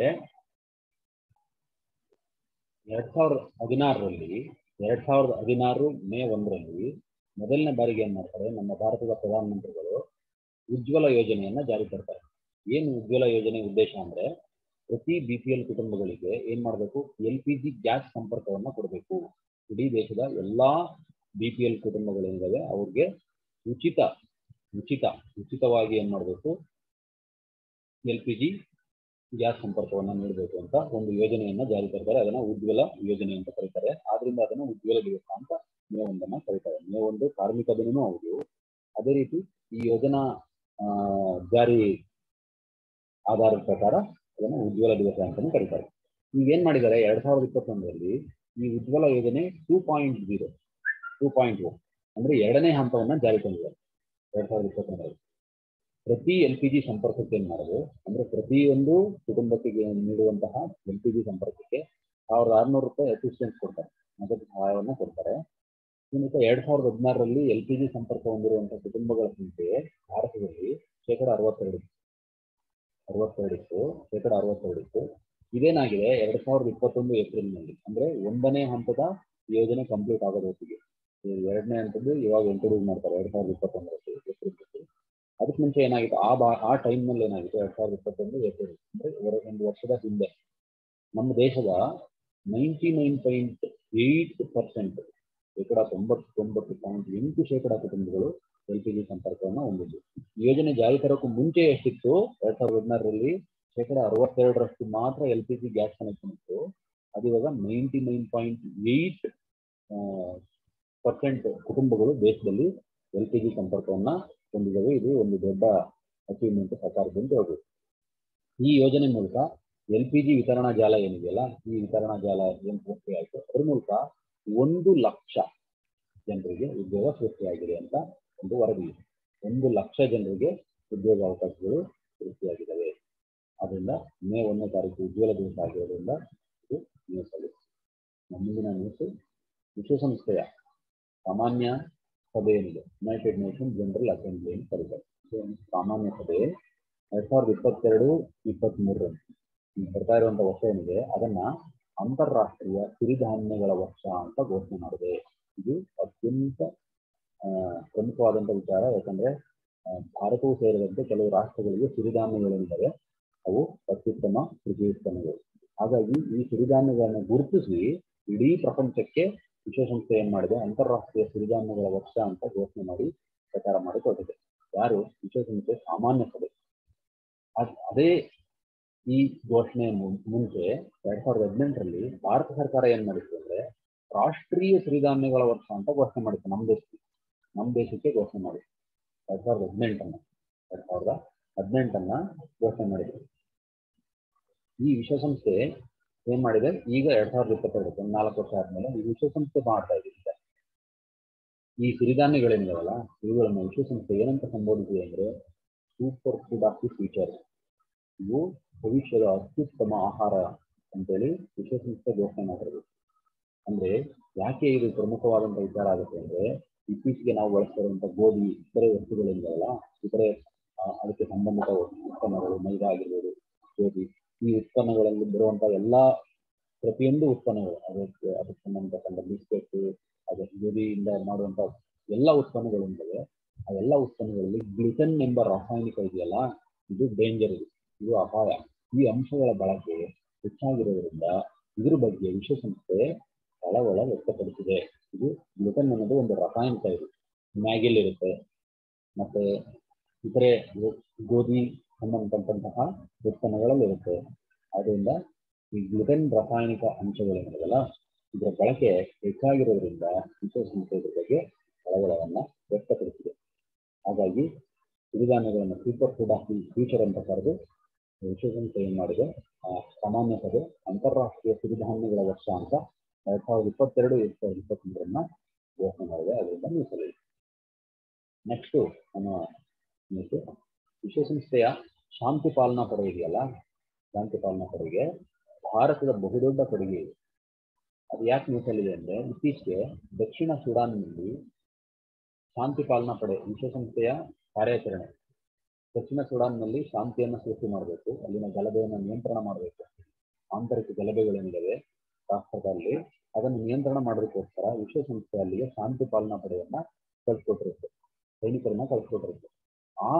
ಎರಡ್ ಸಾವಿರದ ಹದಿನಾರರಲ್ಲಿ ಎರಡ್ ಸಾವಿರದ ಹದಿನಾರು ಮೇ ಒಂದರಲ್ಲಿ ಮೊದಲನೇ ಬಾರಿಗೆ ಏನ್ ಮಾಡ್ತಾರೆ ನಮ್ಮ ಭಾರತದ ಪ್ರಧಾನಮಂತ್ರಿಗಳು ಉಜ್ವಲ ಯೋಜನೆಯನ್ನ ಜಾರಿ ತರ್ತಾರೆ ಏನು ಉಜ್ವಲ ಯೋಜನೆ ಉದ್ದೇಶ ಅಂದ್ರೆ ಪ್ರತಿ ಬಿ ಪಿ ಎಲ್ ಕುಟುಂಬಗಳಿಗೆ ಏನ್ ಮಾಡಬೇಕು ಎಲ್ ಪಿ ಜಿ ಗ್ಯಾಸ್ ಸಂಪರ್ಕವನ್ನ ಕೊಡಬೇಕು ಇಡೀ ದೇಶದ ಎಲ್ಲಾ ಬಿ ಪಿ ಎಲ್ ಕುಟುಂಬಗಳೇನಿದಾವೆ ಅವ್ರಿಗೆ ಉಚಿತ ಉಚಿತ ಉಚಿತವಾಗಿ ಏನ್ ಮಾಡಬೇಕು ಎಲ್ ಪಿ ಜಿ ಗ್ಯಾಸ್ ಸಂಪರ್ಕವನ್ನ ನೀಡಬೇಕು ಅಂತ ಒಂದು ಯೋಜನೆಯನ್ನ ಜಾರಿ ತರ್ತಾರೆ ಅದನ್ನ ಉಜ್ವಲ ಯೋಜನೆ ಅಂತ ಕರೀತಾರೆ ಆದ್ರಿಂದ ಅದನ್ನು ಉಜ್ವಲ ದಿವಸ ಅಂತ ಮೇ ಒಂದನ್ನ ಕರೀತಾರೆ ಮೇ ಒಂದು ಕಾರ್ಮಿಕ ದಿನನೂ ಹೌದು ಅದೇ ರೀತಿ ಈ ಯೋಜನಾ ಜಾರಿ ಆಧಾರದ ಪ್ರಕಾರ ಅದನ್ನು ಉಜ್ವಲ ದಿವಸ ಅಂತಾನೆ ಕರೀತಾರೆ ಈಗ ಏನ್ ಮಾಡಿದ್ದಾರೆ ಎರಡ್ ಸಾವಿರದ ಇಪ್ಪತ್ತೊಂದರಲ್ಲಿ ಈ Ujjwala Yojana two point zero two point one ಅಂದ್ರೆ ಎರಡನೇ ಹಂತವನ್ನ ಜಾರಿ ತಂದಿದ್ದಾರೆ ಎರಡ್ ಸಾವಿರದ ಇಪ್ಪತ್ತೊಂದರಲ್ಲಿ ಪ್ರತಿ ಎಲ್ ಪಿ ಜಿ ಸಂಪರ್ಕಕ್ಕೆ ಏನ್ ಮಾಡೋದು ಅಂದ್ರೆ ಪ್ರತಿಯೊಂದು ಕುಟುಂಬಕ್ಕೆ ನೀಡುವಂತಹ ಎಲ್ ಪಿ ಜಿ ಸಂಪರ್ಕಕ್ಕೆ ಸಾವಿರದ ಆರ್ನೂರು ರೂಪಾಯಿ ಅಸಿಸ್ಟೆನ್ಸ್ ಕೊಡ್ತಾರೆ ನಗದು ಸಹಾಯವನ್ನು ಕೊಡ್ತಾರೆ ಇನ್ನು ಎರಡ್ ಸಾವಿರದ ಹದಿನಾರರಲ್ಲಿ ಎಲ್ ಪಿ ಜಿ ಸಂಪರ್ಕ ಹೊಂದಿರುವಂತಹ ಕುಟುಂಬಗಳ ಸಂಖ್ಯೆ ಭಾರತದಲ್ಲಿ ಶೇಕಡ ಅರವತ್ತೆರಡು ಅರವತ್ತೆರಡಿತ್ತು ಶೇಕಡ ಅರವತ್ತೆರಡಿತ್ತು ಇದೇನಾಗಿದೆ ಎರಡ್ ಸಾವಿರದ ಇಪ್ಪತ್ತೊಂದು ಏಪ್ರಿಲ್ನಲ್ಲಿ ಅಂದ್ರೆ ಒಂದನೇ ಹಂತದ ಯೋಜನೆ ಕಂಪ್ಲೀಟ್ ಆಗೋದು ಹೊತ್ತಿಗೆ ಎರಡನೇ ಹಂತದ್ದು ಇವಾಗ ಇಂಟ್ರೊಡ್ಯೂಸ್ ಮಾಡ್ತಾರೆ ಎರಡ್ ಸಾವಿರದ ಇಪ್ಪತ್ತೊಂದರಲ್ಲಿ ಏಪ್ರಿಲ್ ಅದಕ್ಕೆ ಮುಂಚೆ ಏನಾಗಿತ್ತು ಆ ಬಾ ಆ ಟೈಮ್ನಲ್ಲಿ ಏನಾಗಿತ್ತು ಎರಡ್ ಸಾವಿರದ ಇಪ್ಪತ್ತೊಂದು ಏಪ್ರಿಲ್ ಅಂದ್ರೆ ಒಂದು ವರ್ಷದ ಹಿಂದೆ ನಮ್ಮ ದೇಶದ ninety nine point eight percent ಶೇಕಡ ತೊಂಬತ್ತೊಂಬತ್ತು ಪಾಯಿಂಟ್ ಎಂಟು ಶೇಕಡ ಕುಟುಂಬಗಳು ಎಲ್ ಪಿ ಜಿ ಸಂಪರ್ಕವನ್ನು ಹೊಂದಿದ್ದು ಯೋಜನೆ ಜಾರಿ ತರೋಕ್ಕೂ ಮುಂಚೆ ಎಷ್ಟಿತ್ತು ಎರಡ್ ಸಾವಿರದ ಹದಿನಾರರಲ್ಲಿ ಶೇಕಡ ಅರವತ್ತೆರಡರಷ್ಟು ಮಾತ್ರ L P G gas connection ಇತ್ತು ಅದು ಇವಾಗ ninety nine point eight percent ಕುಟುಂಬಗಳು ದೇಶದಲ್ಲಿ ಎಲ್ ಪಿ ಜಿ ಸಂಪರ್ಕವನ್ನ ಹೊಂದಿದ್ದಾವೆ ಇದು ಒಂದು ದೊಡ್ಡ ಅಚೀವ್ಮೆಂಟ್ ಸರ್ಕಾರದಿಂದ ಹೇಳ್ಬೋದು ಈ ಯೋಜನೆ ಮೂಲಕ ಎಲ್ ಪಿ ಜಿ ವಿತರಣಾ ಜಾಲ ಏನಿದೆಯಲ್ಲ ಈ ವಿತರಣಾ ಜಾಲ ಏನು ಪೂರ್ತಿ ಆಯಿತು ಅದ್ರ ಮೂಲಕ ಒಂದು ಲಕ್ಷ ಜನರಿಗೆ ಉದ್ಯೋಗ ಸೃಷ್ಟಿಯಾಗಿದೆ ಅಂತ ಒಂದು ವರದಿ ಇದೆ ಒಂದು ಲಕ್ಷ ಜನರಿಗೆ ಉದ್ಯೋಗ ಅವಕಾಶಗಳು ಸೃಷ್ಟಿಯಾಗಿದ್ದಾವೆ ಅದರಿಂದ ಮೇ ಒಂದನೇ ತಾರೀಕು ಉಜ್ವಲ ದಿವಸ ಆಗಿರೋದ್ರಿಂದ ಇದು ನ್ಯೂಸ್ ಅಲ್ಲಿ ಮುಂದಿನ ನ್ಯೂಸ್ ವಿಶ್ವಸಂಸ್ಥೆಯ ಸಾಮಾನ್ಯ ಸಭೆ ಏನಿದೆ ಯುನೈಟೆಡ್ ನೇಷನ್ ಜನರಲ್ ಅಸೆಂಬ್ಲಿ ಅಂತ ಕರೀತಾರೆ ಸಾಮಾನ್ಯ ಸಭೆ ಎರಡ್ ಸಾವಿರದ ಇಪ್ಪತ್ತೆರಡು ಇಪ್ಪತ್ತ್ ಮೂರರಲ್ಲಿ ಬರ್ತಾ ಇರುವಂತ ವರ್ಷ ಏನಿದೆ ಅದನ್ನ ಅಂತಾರಾಷ್ಟ್ರೀಯ ಸಿರಿಧಾನ್ಯಗಳ ವರ್ಷ ಅಂತ ಘೋಷಣೆ ಮಾಡಿದೆ ಇದು ಅತ್ಯಂತ ಪ್ರಮುಖವಾದಂತ ವಿಚಾರ ಯಾಕಂದ್ರೆ ಭಾರತವು ಸೇರಿದಂತೆ ಕೆಲವು ರಾಷ್ಟ್ರಗಳಿಗೆ ಸಿರಿಧಾನ್ಯಗಳೇನಿದ್ದಾವೆ ಅವು ಅತ್ಯುತ್ತಮ ಕೃಷಿ ಉತ್ಪನ್ನಗಳು ಹಾಗಾಗಿ ಈ ಸಿರಿಧಾನ್ಯಗಳನ್ನು ಗುರುತಿಸಿ ಇಡೀ ಪ್ರಪಂಚಕ್ಕೆ ವಿಶ್ವಸಂಸ್ಥೆ ಏನ್ ಮಾಡಿದೆ ಅಂತಾರಾಷ್ಟ್ರೀಯ ಸಿರಿಧಾನ್ಯಗಳ ವರ್ಷ ಅಂತ ಘೋಷಣೆ ಮಾಡಿ ಪ್ರಚಾರ ಮಾಡಿ ಕೊಟ್ಟಿದೆ ಯಾರು ವಿಶ್ವಸಂಸ್ಥೆ ಸಾಮಾನ್ಯ ಸಭೆ ಅದೇ ಈ ಘೋಷಣೆ ಮು- ಮುಂಚೆ ಎರಡ್ ಸಾವಿರದ ಹದಿನೆಂಟರಲ್ಲಿ ಭಾರತ ಸರ್ಕಾರ ಏನ್ ಮಾಡಿತ್ತು ಅಂದ್ರೆ ರಾಷ್ಟ್ರೀಯ ಸಿರಿಧಾನ್ಯಗಳ ವರ್ಷ ಅಂತ ಘೋಷಣೆ ಮಾಡಿತ್ತು ನಮ್ಮ ದೇಶಕ್ಕೆ ನಮ್ಮ ದೇಶಕ್ಕೆ ಘೋಷಣೆ ಮಾಡಿತ್ತು ಎರಡ್ ಸಾವಿರದ ಹದಿನೆಂಟನ್ನ ಎರಡ್ ಸಾವಿರದ ಹದಿನೆಂಟನ್ನ ಘೋಷಣೆ ಮಾಡಿದ್ರು ಈ ವಿಶ್ವಸಂಸ್ಥೆ ಏನ್ ಮಾಡಿದೆ ಈಗ ಎರಡ್ ಸಾವಿರದ ಇಪ್ಪತ್ತೆರಡು ಒಂದು ನಾಲ್ಕು ವರ್ಷ ಆದ್ಮೇಲೆ ಈ ವಿಶ್ವಸಂಸ್ಥೆ ಮಾಡ್ತಾ ಇದೆ ಈಗ. ಈ ಸಿರಿಧಾನ್ಯಗಳೇನಿದಾವಲ್ಲ ಇವುಗಳನ್ನ ವಿಶ್ವಸಂಸ್ಥೆ ಏನಂತ ಸಂಬೋಧಿಸಿದೆ ಅಂದ್ರೆ super food of the future ಇವು ಭವಿಷ್ಯದ ಅತ್ಯುತ್ತಮ ಆಹಾರ ಅಂತೇಳಿ ವಿಶ್ವಸಂಸ್ಥೆ ಘೋಷಣೆ ಮಾಡಿರೋದು ಅಂದ್ರೆ ಯಾಕೆ ಇದು ಪ್ರಮುಖವಾದಂತ ವಿಚಾರ ಆಗುತ್ತೆ ಅಂದ್ರೆ ಇತ್ತೀಚೆಗೆ ನಾವು ಬಳಸ್ತಿರುವಂತ ಗೋಧಿ ಇತರೆ ವಸ್ತುಗಳಿಂದಲ್ಲ ಇತರೆ ಆ, ಅದಕ್ಕೆ ಸಂಬಂಧಿತ ಉತ್ಪನ್ನಗಳು ಮೈದಾ ಆಗಿರ್ಬೋದು ಗೋಧಿ ಈ ಉತ್ಪನ್ನಗಳಲ್ಲಿ ಬರುವಂತ ಎಲ್ಲಾ ಪ್ರತಿಯೊಂದು ಉತ್ಪನ್ನಗಳು ಅದಕ್ಕೆ ಅದಕ್ಕೆ ಸಂಬಂಧಪಟ್ಟಂತ ಬಿಸ್ಕೆಟ್ ಅದೇ ಗೋಧಿಯಿಂದ ಮಾಡುವಂತ ಎಲ್ಲ ಉತ್ಪನ್ನಗಳಿಂದಲೇ ಆ ಎಲ್ಲ ಉತ್ಪನ್ನಗಳಲ್ಲಿ ಗ್ಲುಟನ್ ಎಂಬ ರಾಸಾಯನಿಕ ಇದೆಯಲ್ಲ ಇದು ಡೇಂಜರ್ ಇದು ಇದು ಅಪಾಯ ಈ ಅಂಶಗಳ ಬಳಕೆ ಹೆಚ್ಚಾಗಿರೋದ್ರಿಂದ ಇದ್ರ ಬಗ್ಗೆ ವಿಶ್ವಸಂಸ್ಥೆ ಕಳವಳ ವ್ಯಕ್ತಪಡಿಸಿದೆ ಇದು ಗ್ಲುಟನ್ ಅನ್ನೋದು ಒಂದು ರಾಸಾಯನಿಕ ಇದು ಮ್ಯಾಗಿಲ್ ಇರುತ್ತೆ ಮತ್ತೆ ಇತರೆ ಗೋ- ಗೋಧಿ ಸಂಬಂಧಪಟ್ಟಂತಹ ಉತ್ಪನ್ನಗಳಲ್ಲಿ ಇರುತ್ತೆ ಆದ್ದರಿಂದ ಈ ಗ್ಲುಟನ್ ರಾಸಾಯನಿಕ ಅಂಶಗಳೇನಿದೆಯಲ್ಲ ಇದರ ಬಳಕೆ ಹೆಚ್ಚಾಗಿರೋದ್ರಿಂದ ವಿಶ್ವಸಂಸ್ಥೆ ಇದ್ರ ಬಗ್ಗೆ ಕಳವಳವನ್ನ ವ್ಯಕ್ತಪಡಿಸಿದೆ ಹಾಗಾಗಿ ಸಿರಿಧಾನ್ಯಗಳನ್ನು super food of the future ಅಂತ ಕರೆದು ವಿಶ್ವಸಂಸ್ಥೆ ಏನ್ ಮಾಡಿದೆ ಆ, ಸಾಮಾನ್ಯ ಸಭೆ ಅಂತಾರಾಷ್ಟ್ರೀಯ ಸಿರಿಧಾನ್ಯಗಳ ವರ್ಷ ಅಂತ ಎರಡ್ ಸಾವಿರದ ಇಪ್ಪತ್ತೆರಡು ಎರಡ್ ಸಾವಿರದ ಇಪ್ಪತ್ಮೂರನ್ನ ಘೋಷಣೆ ಮಾಡಿದೆ ಅದರಿಂದ ಮೀಸಲಿದೆ ನೆಕ್ಸ್ಟ್ ನಮ್ಮ ನ್ಯೂಸ್ ವಿಶ್ವಸಂಸ್ಥೆಯ ಶಾಂತಿ ಪಾಲನಾ ಪಡೆ ಇದೆಯಲ್ಲ ಶಾಂತಿ ಪಾಲನಾ ಪಡೆಗೆ ಭಾರತದ ಬಹುದೊಡ್ಡ ಕೊಡುಗೆ ಇದೆ ಅದು ಯಾಕೆ ಮೀಸಲಿದೆ ಅಂದ್ರೆ ಇತ್ತೀಚೆಗೆ ದಕ್ಷಿಣ ಸುಡಾನ್ನಲ್ಲಿ ಶಾಂತಿ ಪಾಲನಾ ಪಡೆ ವಿಶ್ವಸಂಸ್ಥೆಯ ಕಾರ್ಯಾಚರಣೆ ದಕ್ಷಿಣ ಸುಡಾನ್ನಲ್ಲಿ ಶಾಂತಿಯನ್ನು ಸೃಷ್ಟಿ ಮಾಡಬೇಕು ಅಲ್ಲಿನ ಗಲಭೆಯನ್ನು ನಿಯಂತ್ರಣ ಮಾಡಬೇಕು ಆಂತರಿಕ ಗಲಭೆಗಳೇನಿದ್ದಾವೆ ರಾಷ್ಟ್ರದಲ್ಲಿ ಅದನ್ನು ನಿಯಂತ್ರಣ ಮಾಡೋದಕ್ಕೋಸ್ಕರ ವಿಶ್ವಸಂಸ್ಥೆ ಅಲ್ಲಿಗೆ ಶಾಂತಿ ಪಾಲನಾ ಪಡೆಯನ್ನ ಕಳ್ಸಿಕೊಟ್ಟಿರುತ್ತೆ ಸೈನಿಕರನ್ನ ಕಳ್ಸಿಕೊಟ್ಟಿರುತ್ತೆ ಆ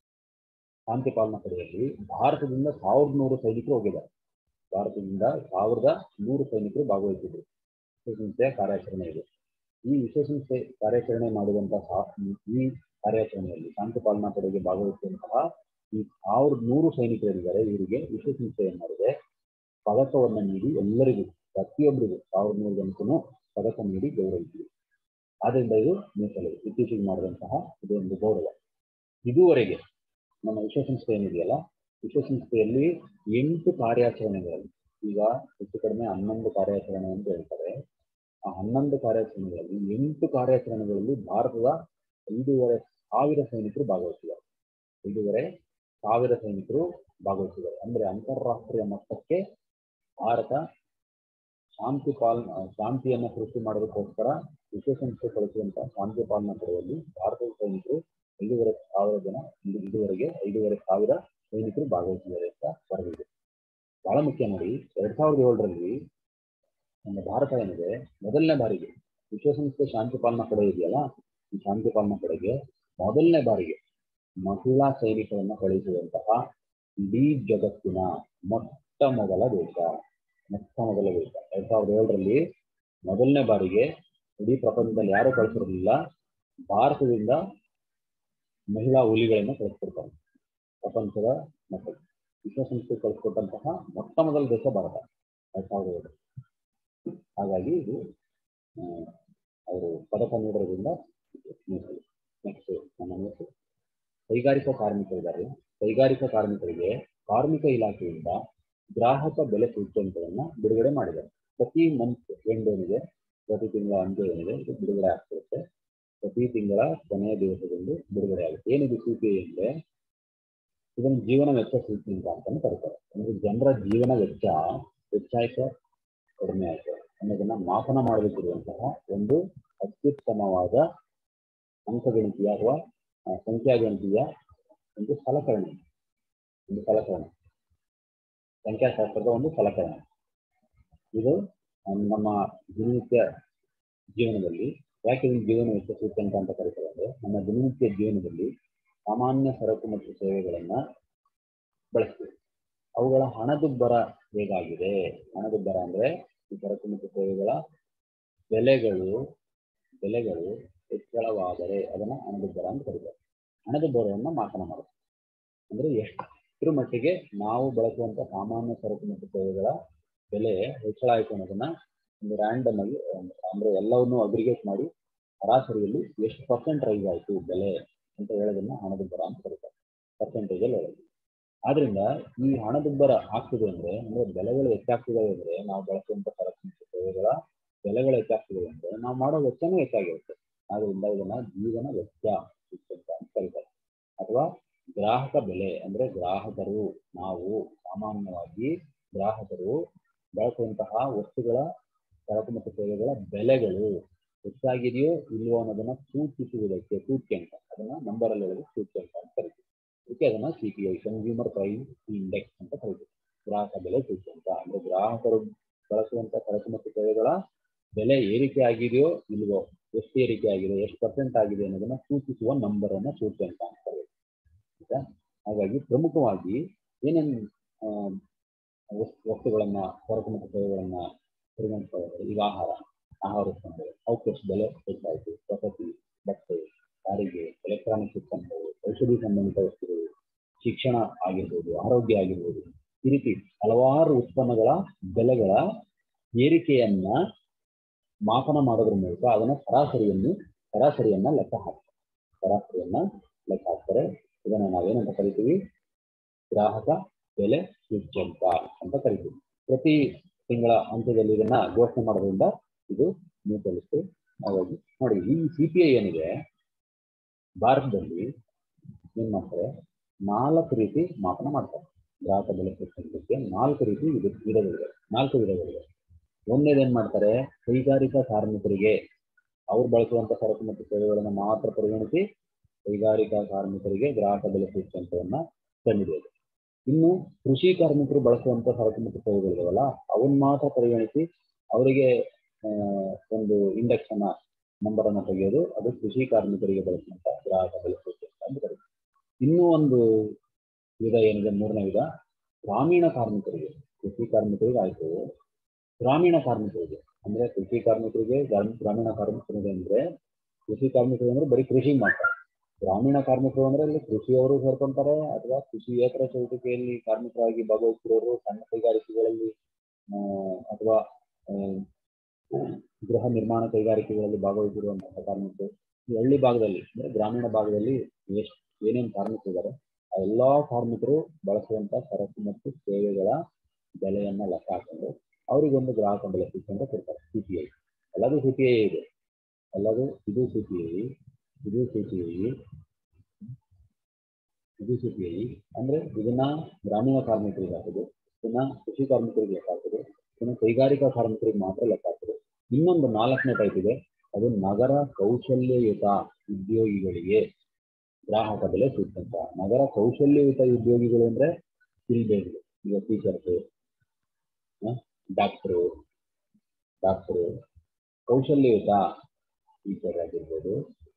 ಶಾಂತಿ ಪಾಲನಾ ಪಡೆಯಲ್ಲಿ ಭಾರತದಿಂದ ಸಾವಿರದ ನೂರು ಸೈನಿಕರು ಹೋಗಿದ್ದಾರೆ ಭಾರತದಿಂದ ಸಾವಿರದ ನೂರು ಸೈನಿಕರು ಭಾಗವಹಿಸಿದ್ರು ವಿಶ್ವಸಂಸ್ಥೆಯ ಕಾರ್ಯಾಚರಣೆ ಇದೆ ಈ ವಿಶ್ವಸಂಸ್ಥೆ ಕಾರ್ಯಾಚರಣೆ ಮಾಡುವಂತಹ ಈ ಕಾರ್ಯಾಚರಣೆಯಲ್ಲಿ ಶಾಂತಿ ಪಾಲನಾ ಪಡೆಗೆ ಭಾಗವಹಿಸುವಂತಹ ಈ ಸಾವಿರದ ನೂರು ಸೈನಿಕರಿದ್ದಾರೆ ಇವರಿಗೆ ವಿಶ್ವಸಂಸ್ಥೆ ಏನ್ ಮಾಡಿದೆ ಪದಕವನ್ನು ನೀಡಿ ಎಲ್ಲರಿಗೂ ಪ್ರತಿಯೊಬ್ಬರಿಗೂ ಸಾವಿರದ ನೂರು ಜನಕ್ಕೂ ಪದಕ ನೀಡಿ ಗೌರವಿಸಿದೆ ಆದ್ರಿಂದ ಇದು ಮೀಸಲಿದೆ ಇತ್ತೀಚೆಗೆ ಮಾಡಿದಂತಹ ಇದೊಂದು ಗೌರವ ಇದುವರೆಗೆ ನಮ್ಮ ವಿಶ್ವಸಂಸ್ಥೆ ಏನಿದೆಯಲ್ಲ ವಿಶ್ವಸಂಸ್ಥೆಯಲ್ಲಿ ಎಂಟು ಕಾರ್ಯಾಚರಣೆಗಳಲ್ಲಿ ಈಗ ಹೆಚ್ಚು ಕಡಿಮೆ ಹನ್ನೊಂದು ಕಾರ್ಯಾಚರಣೆ ಅಂತ ಹೇಳ್ತಾರೆ ಆ ಹನ್ನೊಂದು ಕಾರ್ಯಾಚರಣೆಗಳಲ್ಲಿ ಎಂಟು ಕಾರ್ಯಾಚರಣೆಗಳಲ್ಲಿ ಭಾರತದ ಐದೂವರೆ ಸಾವಿರ ಸೈನಿಕರು ಭಾಗವಹಿಸಿದ್ದಾರೆ ಐದೂವರೆ ಸಾವಿರ ಸೈನಿಕರು ಭಾಗವಹಿಸಿದ್ದಾರೆ ಅಂದ್ರೆ ಅಂತಾರಾಷ್ಟ್ರೀಯ ಮಟ್ಟಕ್ಕೆ ಭಾರತ ಶಾಂತಿ ಪಾಲ್ ಶಾಂತಿಯನ್ನ ಸೃಷ್ಟಿ ಮಾಡೋದಕ್ಕೋಸ್ಕರ ವಿಶ್ವಸಂಸ್ಥೆ ಕಳಿಸುವಂತಹ ಶಾಂತಿ ಪಾಲನಾ ಪಡೆಯಲ್ಲಿ ಭಾರತದ ಸೈನಿಕರು ಐದೂವರೆ ಸಾವಿರ ಜನ ಇದು- ಇದುವರೆಗೆ ಐದೂವರೆ ಸಾವಿರ ಸೈನಿಕರು ಭಾಗವಹಿಸಿದ್ದಾರೆ ಅಂತ ವರದಿದೆ ಬಹಳ ಮುಖ್ಯ ನೋಡಿ ಎರಡ್ ಸಾವಿರದ ಏಳರಲ್ಲಿ ನಮ್ಮ ಭಾರತ ಏನಿದೆ ಮೊದಲನೇ ಬಾರಿಗೆ ವಿಶ್ವಸಂಸ್ಥೆ ಶಾಂತಿ ಪಾಲನಾ ಪಡೆ ಇದೆಯಲ್ಲ ಈ ಶಾಂತಿ ಪಾಲನಾ ಪಡೆಗೆ ಮೊದಲನೇ ಬಾರಿಗೆ ಮಹಿಳಾ ಸೈನಿಕರನ್ನ ಕಳುಹಿಸುವಂತಹ ಇಡೀ ಜಗತ್ತಿನ ಮೊಟ್ಟ ಮೊದಲ ದೇಶ ಮೊಟ್ಟ ಮೊದಲ ದೇಶ ಎರಡ್ ಸಾವಿರದ ಏಳರಲ್ಲಿ ಮೊದಲನೇ ಬಾರಿಗೆ ಇಡೀ ಪ್ರಪಂಚದಲ್ಲಿ ಯಾರು ಕಳಿಸಿರಲಿಲ್ಲ ಭಾರತದಿಂದ ಮಹಿಳಾ ಹುಲಿಗಳನ್ನ ಕಳಿಸ್ಕೊಡ್ತಾರೆ ಪ್ರಪಂಚದ ಮಟ್ಟಕ್ಕೆ ವಿಶ್ವಸಂಸ್ಥೆ ಕಳಿಸ್ಕೊಟ್ಟಂತಹ ಮೊಟ್ಟ ಮೊದಲ ದೇಶ ಭಾರತ ಎರಡ್ ಸಾವಿರದ ಏಳು ಹಾಗಾಗಿ ಇದು ಆ, ಅವರು ಪದಕ ನೀಡೋದ್ರಿಂದ ನೆಕ್ಸ್ಟ್ ನಮ್ಮ ನ್ಯೂಸ್ ಕೈಗಾರಿಕಾ ಕಾರ್ಮಿಕರಿದ್ದಾರೆ ಕೈಗಾರಿಕಾ ಕಾರ್ಮಿಕರಿಗೆ ಕಾರ್ಮಿಕ ಇಲಾಖೆಯಿಂದ ಗ್ರಾಹಕ ಬೆಲೆ ಸೂಚ್ಯಂಕವನ್ನ ಬಿಡುಗಡೆ ಮಾಡಿದ್ದಾರೆ ಪ್ರತಿ ಮಂತ್ ಎಂಡ್ ಏನಿದೆ ಪ್ರತಿ ತಿಂಗಳ ಅಂತ್ಯ ಏನಿದೆ ಇದು ಬಿಡುಗಡೆ ಆಗ್ತಿರುತ್ತೆ ಪ್ರತಿ ತಿಂಗಳ ಕೊನೆಯ ದಿವಸದಂದು ಬಿಡುಗಡೆ ಆಗುತ್ತೆ ಏನಿದು ಸೂಚಿ ಅಂದ್ರೆ ಇದನ್ನು ಜೀವನ ವೆಚ್ಚ ಸೂಚ್ಯಂಕ ಅಂತಾನೆ ಕರೀತಾರೆ ಅಂದ್ರೆ ಜನರ ಜೀವನ ವೆಚ್ಚ ಹೆಚ್ಚಾಯ್ತು ಕಡಿಮೆ ಆಯ್ತು ಅನ್ನೋದನ್ನ ಮಾಪನ ಮಾಡಬೇಕಿರುವಂತಹ ಒಂದು ಅತ್ಯುತ್ತಮವಾದ ಅಂಕಗಣಿತೀಯ ಅಥವಾ ಆ, ಸಂಖ್ಯಾಗಣಿತೀಯ ಒಂದು ಸಲಕರಣೆ ಒಂದು ಸಲಕರಣೆ ಸಂಖ್ಯಾಶಾಸ್ತ್ರದ ಒಂದು ಸಲಕರಣೆ ಇದು ಆ, ನಮ್ಮ ದಿನನಿತ್ಯ ಜೀವನದಲ್ಲಿ ಯಾಕೆ ಇದನ್ನು ಜೀವನ ವೆಚ್ಚ ಸೂಚ್ಯಂಕ ಅಂತ ಕರೀತಾರೆ ಅಂದ್ರೆ ನಮ್ಮ ದಿನನಿತ್ಯ ಜೀವನದಲ್ಲಿ ಸಾಮಾನ್ಯ ಸರಕು ಮತ್ತು ಸೇವೆಗಳನ್ನ ಬಳಸ್ತೀವಿ ಅವುಗಳ ಹಣದುಬ್ಬರ ಹೇಗಾಗಿದೆ ಹಣದುಬ್ಬರ ಅಂದ್ರೆ ಈ ಸರಕು ಮತ್ತು ಸೇವೆಗಳ ಬೆಲೆಗಳು ಬೆಲೆಗಳು ಹೆಚ್ಚಳವಾದರೆ ಅದನ್ನ ಹಣದುಬ್ಬರ ಅಂತ ಕರೀತಾರೆ ಹಣದುಬ್ಬರವನ್ನ ಮಾಪನ ಮಾಡುತ್ತೆ ಅಂದ್ರೆ ಎಷ್ಟು ಇದ್ರ ಮಟ್ಟಿಗೆ ನಾವು ಬಳಸುವಂತ ಸಾಮಾನ್ಯ ಸರಕು ಮತ್ತು ಸೇವೆಗಳ ಬೆಲೆ ಹೆಚ್ಚಳ ಆಯಿತು ಅನ್ನೋದನ್ನ ಒಂದು ರ್ಯಾಂಡಮ್ ಆಗಿ ಅಂದ್ರೆ ಎಲ್ಲವನ್ನು ಅಗ್ರಿಗೇಟ್ ಮಾಡಿ ಸರಾಸರಿಯಲ್ಲಿ ಎಷ್ಟು ಪರ್ಸೆಂಟ್ ರೈಸ್ ಆಯಿತು ಬೆಲೆ ಅಂತ ಹೇಳೋದನ್ನ ಹಣದುಬ್ಬರ ಅಂತ ಕರೀತಾರೆ ಪರ್ಸೆಂಟೇಜ್ ಅಲ್ಲಿ ಹೇಳೋದು ಆದ್ರಿಂದ ಈ ಹಣದುಬ್ಬರ ಆಗ್ತಿದೆ ಅಂದ್ರೆ ಅಂದ್ರೆ ಬೆಲೆಗಳು ಹೆಚ್ಚಾಗ್ತಿದಾವೆ ಅಂದ್ರೆ ನಾವು ಬಳಸುವಂತ ಸರಕು ಮತ್ತು ಸೇವೆಗಳ ಬೆಲೆಗಳು ಹೆಚ್ಚಾಗ್ತಿದೆ ಅಂದ್ರೆ ನಾವು ಮಾಡೋ ವೆಚ್ಚನೂ ಹೆಚ್ಚಾಗಿರುತ್ತೆ ಆದ್ರಿಂದ ಇದನ್ನ ಜೀವನ ವೆಚ್ಚ ಅಂತ ಕರೀತಾರೆ ಅಥವಾ ಗ್ರಾಹಕ ಬೆಲೆ ಅಂದ್ರೆ ಗ್ರಾಹಕರು ನಾವು ಸಾಮಾನ್ಯವಾಗಿ ಗ್ರಾಹಕರು ಬಳಸುವಂತಹ ವಸ್ತುಗಳ ಸರಕು ಮತ್ತು ಸೇವೆಗಳ ಬೆಲೆಗಳು ಹೆಚ್ಚಾಗಿದೆಯೋ ಇಲ್ವೋ ಅನ್ನೋದನ್ನ ಸೂಚಿಸುವುದಕ್ಕೆ ಸೂಚ್ಯಂಕ ಅದನ್ನ ನಂಬರ್ ಅಲ್ಲಿ ಹೇಳೋದು ಸೂಚ್ಯಂಕ ಅಂತ ಕರಿತೀವಿ ಅದಕ್ಕೆ ಅದನ್ನ C P I consumer price index ಅಂತ ಕರಿತೀವಿ ಗ್ರಾಹಕ ಬೆಲೆ ಸೂಚ್ಯಂಕ ಅಂದ್ರೆ ಗ್ರಾಹಕರು ಬಳಸುವಂತ ಸರಕು ಮತ್ತು ಸೇವೆಗಳ ಬೆಲೆ ಏರಿಕೆ ಆಗಿದೆಯೋ ಇಲ್ವೋ ಎಷ್ಟು ಏರಿಕೆ ಆಗಿದೆ ಎಷ್ಟು ಪರ್ಸೆಂಟ್ ಆಗಿದೆ ಅನ್ನೋದನ್ನ ಸೂಚಿಸುವ ನಂಬರ್ ಅನ್ನ ಸೂಚ್ಯಂಕ ಅಂತ ಕರೀತೀವಿ ಆಯ್ತಾ ಹಾಗಾಗಿ ಪ್ರಮುಖವಾಗಿ ಏನೇನು ವಸ್ತುಗಳನ್ನ ಸರಕು ಮತ್ತು ಸೇವೆಗಳನ್ನ ಪರಿಗಣಿಸ್ತಾ ಇದ್ದಾರೆ ಈಗ ಆಹಾರ ಆಹಾರ ಉತ್ಪನ್ನಗಳು ಅವಕ್ಕೆ ಎಷ್ಟು ಬೆಲೆ ಹೆಚ್ಚಾಯಿತು ವಸತಿ ಬಟ್ಟೆ ಸಾರಿಗೆ ಎಲೆಕ್ಟ್ರಾನಿಕ್ ಉತ್ಪನ್ನಗಳು ಔಷಧಿ ಸಂಬಂಧಿತ ವಸ್ತುಗಳು ಶಿಕ್ಷಣ ಆಗಿರ್ಬೋದು ಆರೋಗ್ಯ ಆಗಿರ್ಬೋದು ಈ ರೀತಿ ಹಲವಾರು ಉತ್ಪನ್ನಗಳ ಬೆಲೆಗಳ ಏರಿಕೆಯನ್ನ ಮಾಪನ ಮಾಡೋದ್ರ ಮೂಲಕ ಅದನ್ನ ಸರಾಸರಿಯನ್ನು ಸರಾಸರಿಯನ್ನ ಲೆಕ್ಕ ಹಾಕ್ತಾರೆ ಸರಾಸರಿಯನ್ನ ಲೆಕ್ಕ ಹಾಕ್ತಾರೆ ಇದನ್ನ ನಾವೇನಂತ ಕರಿತೀವಿ ಗ್ರಾಹಕ ಬೆಲೆ ಸೂಚ್ಯಂಕ ಅಂತ ಕರಿತೀವಿ ಪ್ರತಿ ತಿಂಗಳ ಅಂತ್ಯದಲ್ಲಿ ಇದನ್ನ ಘೋಷಣೆ ಮಾಡೋದ್ರಿಂದ ಇದು ನೂತಲಿಸ್ತು ಹಾಗಾಗಿ ನೋಡಿ ಈ ಸಿ ಪಿ ಐ ಏನಿದೆ ಭಾರತದಲ್ಲಿ ಏನ್ ಮಾಡ್ತಾರೆ ನಾಲ್ಕು ರೀತಿ ಮಾಪನ ಮಾಡ್ತಾರೆ ಗ್ರಾಹಕ ಬೆಲೆ ಸೂಚ್ಯಂಕಕ್ಕೆ ನಾಲ್ಕು ರೀತಿ ಇದು ವಿಧಗಳಿವೆ ನಾಲ್ಕು ವಿಧಗಳಿವೆ ಒಂದೇದೇನ್ ಮಾಡ್ತಾರೆ ಕೈಗಾರಿಕಾ ಕಾರ್ಮಿಕರಿಗೆ ಅವ್ರು ಬಳಸುವಂತ ಸರಕು ಮತ್ತು ಸೇವೆಗಳನ್ನು ಮಾತ್ರ ಪರಿಗಣಿಸಿ ಕೈಗಾರಿಕಾ ಕಾರ್ಮಿಕರಿಗೆ ಗ್ರಾಹಕ ಬೆಲೆ ಸೂಚ್ಯಂಕವನ್ನ ಕಂಡಿಡಿಯೋದು ಇನ್ನು ಕೃಷಿ ಕಾರ್ಮಿಕರು ಬಳಸುವಂತ ಸರಕು ಮತ್ತು ಸೇವೆಗಳಿದಾವಲ್ಲ ಅವನ್ನ ಮಾತ್ರ ಪರಿಗಣಿಸಿ ಅವರಿಗೆ ಒಂದು ಇಂಡೆಕ್ಸ್ ಅನ್ನ ನಂಬರ್ ಅನ್ನ ತೆಗೆಯೋದು ಅದು ಕೃಷಿ ಕಾರ್ಮಿಕರಿಗೆ ಬಳಸುವಂತ ಗ್ರಾಹಕ ಬೆಲೆ ಸೂಚ್ಯಂಕ ಅಂತ ಕರೀತೀವಿ ಇನ್ನೂ ಒಂದು ವಿಧ ಏನಿದೆ ಮೂರನೇ ವಿಧ ಗ್ರಾಮೀಣ ಕಾರ್ಮಿಕರಿಗೆ ಕೃಷಿ ಕಾರ್ಮಿಕರಿಗೆ ಆಯ್ತು ಗ್ರಾಮೀಣ ಕಾರ್ಮಿಕರಿಗೆ ಅಂದ್ರೆ ಕೃಷಿ ಕಾರ್ಮಿಕರಿಗೆ ಗ್ರಾಮೀಣ ಕಾರ್ಮಿಕರಿಗೆ ಅಂದ್ರೆ ಕೃಷಿ ಕಾರ್ಮಿಕರು ಅಂದ್ರೆ ಬರೀ ಕೃಷಿ ಮಾಡ್ತಾರೆ ಗ್ರಾಮೀಣ ಕಾರ್ಮಿಕರು ಅಂದ್ರೆ ಇಲ್ಲಿ ಕೃಷಿಯವರು ಸೇರ್ಕೊಂತಾರೆ ಅಥವಾ ಕೃಷಿಯೇತರ ಚಟುವಟಿಕೆಯಲ್ಲಿ ಕಾರ್ಮಿಕರಾಗಿ ಭಾಗವಹಿಸಿರೋರು ಸಣ್ಣ ಕೈಗಾರಿಕೆಗಳಲ್ಲಿ ಅಥವಾ ಗೃಹ ನಿರ್ಮಾಣ ಕೈಗಾರಿಕೆಗಳಲ್ಲಿ ಭಾಗವಹಿಸಿರುವಂತಹ ಕಾರ್ಮಿಕರು ಈ ಹಳ್ಳಿ ಭಾಗದಲ್ಲಿ ಅಂದ್ರೆ ಗ್ರಾಮೀಣ ಭಾಗದಲ್ಲಿ ಎಷ್ಟು ಏನೇನು ಕಾರ್ಮಿಕರು ಇದ್ದಾರೆ ಆ ಎಲ್ಲಾ ಕಾರ್ಮಿಕರು ಬಳಸುವಂತ ಸರಕು ಮತ್ತು ಸೇವೆಗಳ ಬೆಲೆಯನ್ನ ಲೆಕ್ಕ ಹಾಕೊಂಡು ಅವರಿಗೊಂದು ಗ್ರಾಹಕ ಬೆಲೆ ಸೂಚ್ಯಂಕ ಕೊಡ್ತಾರೆ ಸಿ ಪಿ ಐ ಎಲ್ಲದೂ ಸಿ ಪಿ ಐ ಇದೆ ಎಲ್ಲದೂ ಇದು ಸಿ ಪಿ ಐ ಇದು ಸಿ ಪಿ ಐ ಇದು ಸಿ ಪಿ ಐ ಅಂದ್ರೆ ಇದನ್ನ ಗ್ರಾಮೀಣ ಕಾರ್ಮಿಕರಿಗೆ ಹಾಕೋದು ಇದನ್ನ ಕೃಷಿ ಕಾರ್ಮಿಕರಿಗೆ ಲೆಕ್ಕ ಹಾಕೋದು ಇದನ್ನ ಕೈಗಾರಿಕಾ ಕಾರ್ಮಿಕರಿಗೆ ಮಾತ್ರ ಲೆಕ್ಕ ಹಾಕೋದು ಇನ್ನೊಂದು ನಾಲ್ಕನೇ ಟೈಪ್ ಇದೆ ಅದು ನಗರ ಕೌಶಲ್ಯಯುತ ಉದ್ಯೋಗಿಗಳಿಗೆ ಗ್ರಾಹಕ ಬೆಲೆ ಸೂಚ್ಯಂಕ ನಗರ ಕೌಶಲ್ಯಯುತ ಉದ್ಯೋಗಿಗಳು ಅಂದ್ರೆ ಸ್ಕಿಲ್ ಬೇಸ್ಡ್ ಈಗ ಟೀಚರ್ಸ್ ಡಾಕ್ಟ್ರು ಡಾಕ್ಟ್ರು ಕೌಶಲ್ಯಯುತ ಟೀಚರ್ ಆಗಿರ್ಬೋದು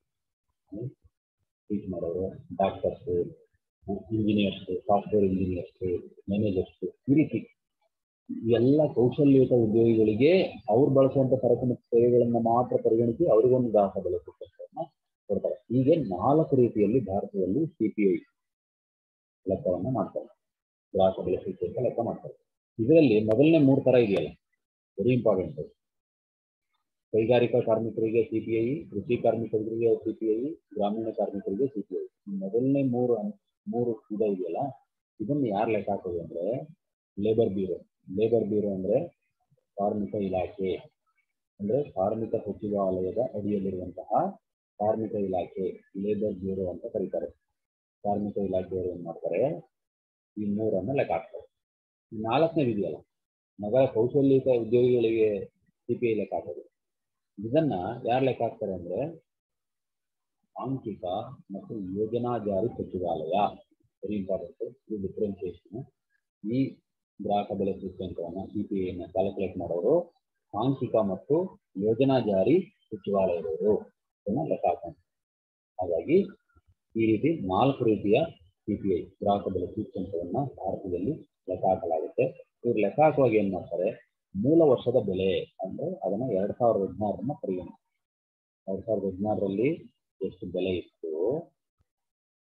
ಟೀಚ್ ಮಾಡೋರು doctors engineers software engineers managers ಈ ರೀತಿ ಎಲ್ಲ ಕೌಶಲ್ಯಯುತ ಉದ್ಯೋಗಿಗಳಿಗೆ ಅವ್ರು ಬಳಸುವಂತ ಸರಕು ಮತ್ತು ಸೇವೆಗಳನ್ನ ಮಾತ್ರ ಪರಿಗಣಿಸಿ ಅವರಿಗೊಂದು ಗ್ರಾಹಕ ಬೆಲೆ ಸೂಚ್ಯಂಕವನ್ನ ಕೊಡ್ತಾರೆ ಹೀಗೆ ನಾಲ್ಕು ರೀತಿಯಲ್ಲಿ ಭಾರತದಲ್ಲಿ ಸಿ ಪಿ ಐ ಲೆಕ್ಕವನ್ನ ಮಾಡ್ತಾರೆ ಗ್ರಾಹಕ ಬೆಲೆ ಸೂಚ್ಯಂಕ ಲೆಕ್ಕ ಮಾಡ್ತಾರೆ ಇದರಲ್ಲಿ ಮೊದಲನೇ ಮೂರು ತರ ಇದೆಯಲ್ಲ ವೆರಿ ಇಂಪಾರ್ಟೆಂಟ್ ಕೈಗಾರಿಕಾ ಕಾರ್ಮಿಕರಿಗೆ ಸಿ ಪಿ ಐ ಕೃಷಿ ಕಾರ್ಮಿಕರಿಗೆ ಸಿ ಪಿ ಐ ಗ್ರಾಮೀಣ ಕಾರ್ಮಿಕರಿಗೆ ಸಿ ಪಿ ಐ ಮೊದಲನೇ ಮೂರು ಮೂರು ವಿಧ ಇದೆಯಲ್ಲ ಇದನ್ನು ಯಾರು ಲೆಕ್ಕ ಹಾಕೋದು ಅಂದ್ರೆ ಲೇಬರ್ ಬ್ಯೂರೋ ಲೇಬರ್ ಬ್ಯೂರೋ ಅಂದ್ರೆ ಕಾರ್ಮಿಕ ಇಲಾಖೆ ಅಂದ್ರೆ ಕಾರ್ಮಿಕ ಸಚಿವಾಲಯದ ಅಡಿಯಲ್ಲಿರುವಂತಹ ಕಾರ್ಮಿಕ ಇಲಾಖೆ ಲೇಬರ್ ಬ್ಯೂರೋ ಅಂತ ಕರೀತಾರೆ ಕಾರ್ಮಿಕ ಇಲಾಖೆಯವರು ಏನ್ ಮಾಡ್ತಾರೆ ಈ ಮೂರನ್ನ ಲೆಕ್ಕ ಹಾಕ್ತಾರೆ ಈ ನಾಲ್ಕನೇ ಇದೆಯಲ್ಲ ನಗರ ಕೌಶಲ್ಯಯುತ ಉದ್ಯೋಗಿಗಳಿಗೆ ಸಿ ಪಿ ಐ ಲೆಕ್ಕ ಹಾಕೋದು ಇದನ್ನ ಯಾರು ಲೆಕ್ಕ ಹಾಕ್ತಾರೆ ಅಂದ್ರೆ ಸಾಂಖ್ಯಿಕ ಮತ್ತು ಯೋಜನಾ ಜಾರಿ ಸಚಿವಾಲಯ ವೆರಿ ಇಂಪಾರ್ಟೆಂಟ್ ಇದು ಡಿಫ್ರೆನ್ಸಿಯೇಷನ್ ಈ ಗ್ರಾಹಕ ಬೆಲೆ ಸೂಚ್ಯಂಕವನ್ನ ಸಿ ಪಿ ಐನ ಕ್ಯಾಲ್ಕುಲೇಟ್ ಮಾಡೋರು ಸಾಂಖ್ಯಿಕ ಮತ್ತು ಯೋಜನಾ ಜಾರಿ ಸಚಿವಾಲಯದವರು ಅದನ್ನ ಲೆಕ್ಕ ಹಾಕೊಂಡು ಹಾಗಾಗಿ ಈ ರೀತಿ ನಾಲ್ಕು ರೀತಿಯ ಸಿ ಪಿ ಐ ಗ್ರಾಹಕ ಬೆಲೆ ಸೂಚ್ಯಂಕವನ್ನ ಭಾರತದಲ್ಲಿ ಲೆಕ್ಕ ಹಾಕಲಾಗುತ್ತೆ ಇವ್ರು ಲೆಕ್ಕ ಹಾಕುವಾಗ ಏನ್ ಮಾಡ್ತಾರೆ ಮೂಲ ವರ್ಷದ ಬೆಲೆ ಅಂದ್ರೆ ಅದನ್ನ ಎರಡ್ ಸಾವಿರದ ಹದಿನಾರನ್ನ ಪರಿಗಣಿಸ್ತಾರೆ ಎರಡ್ ಸಾವಿರದ ಹದಿನಾರರಲ್ಲಿ ಎಷ್ಟು ಬೆಲೆ ಇತ್ತು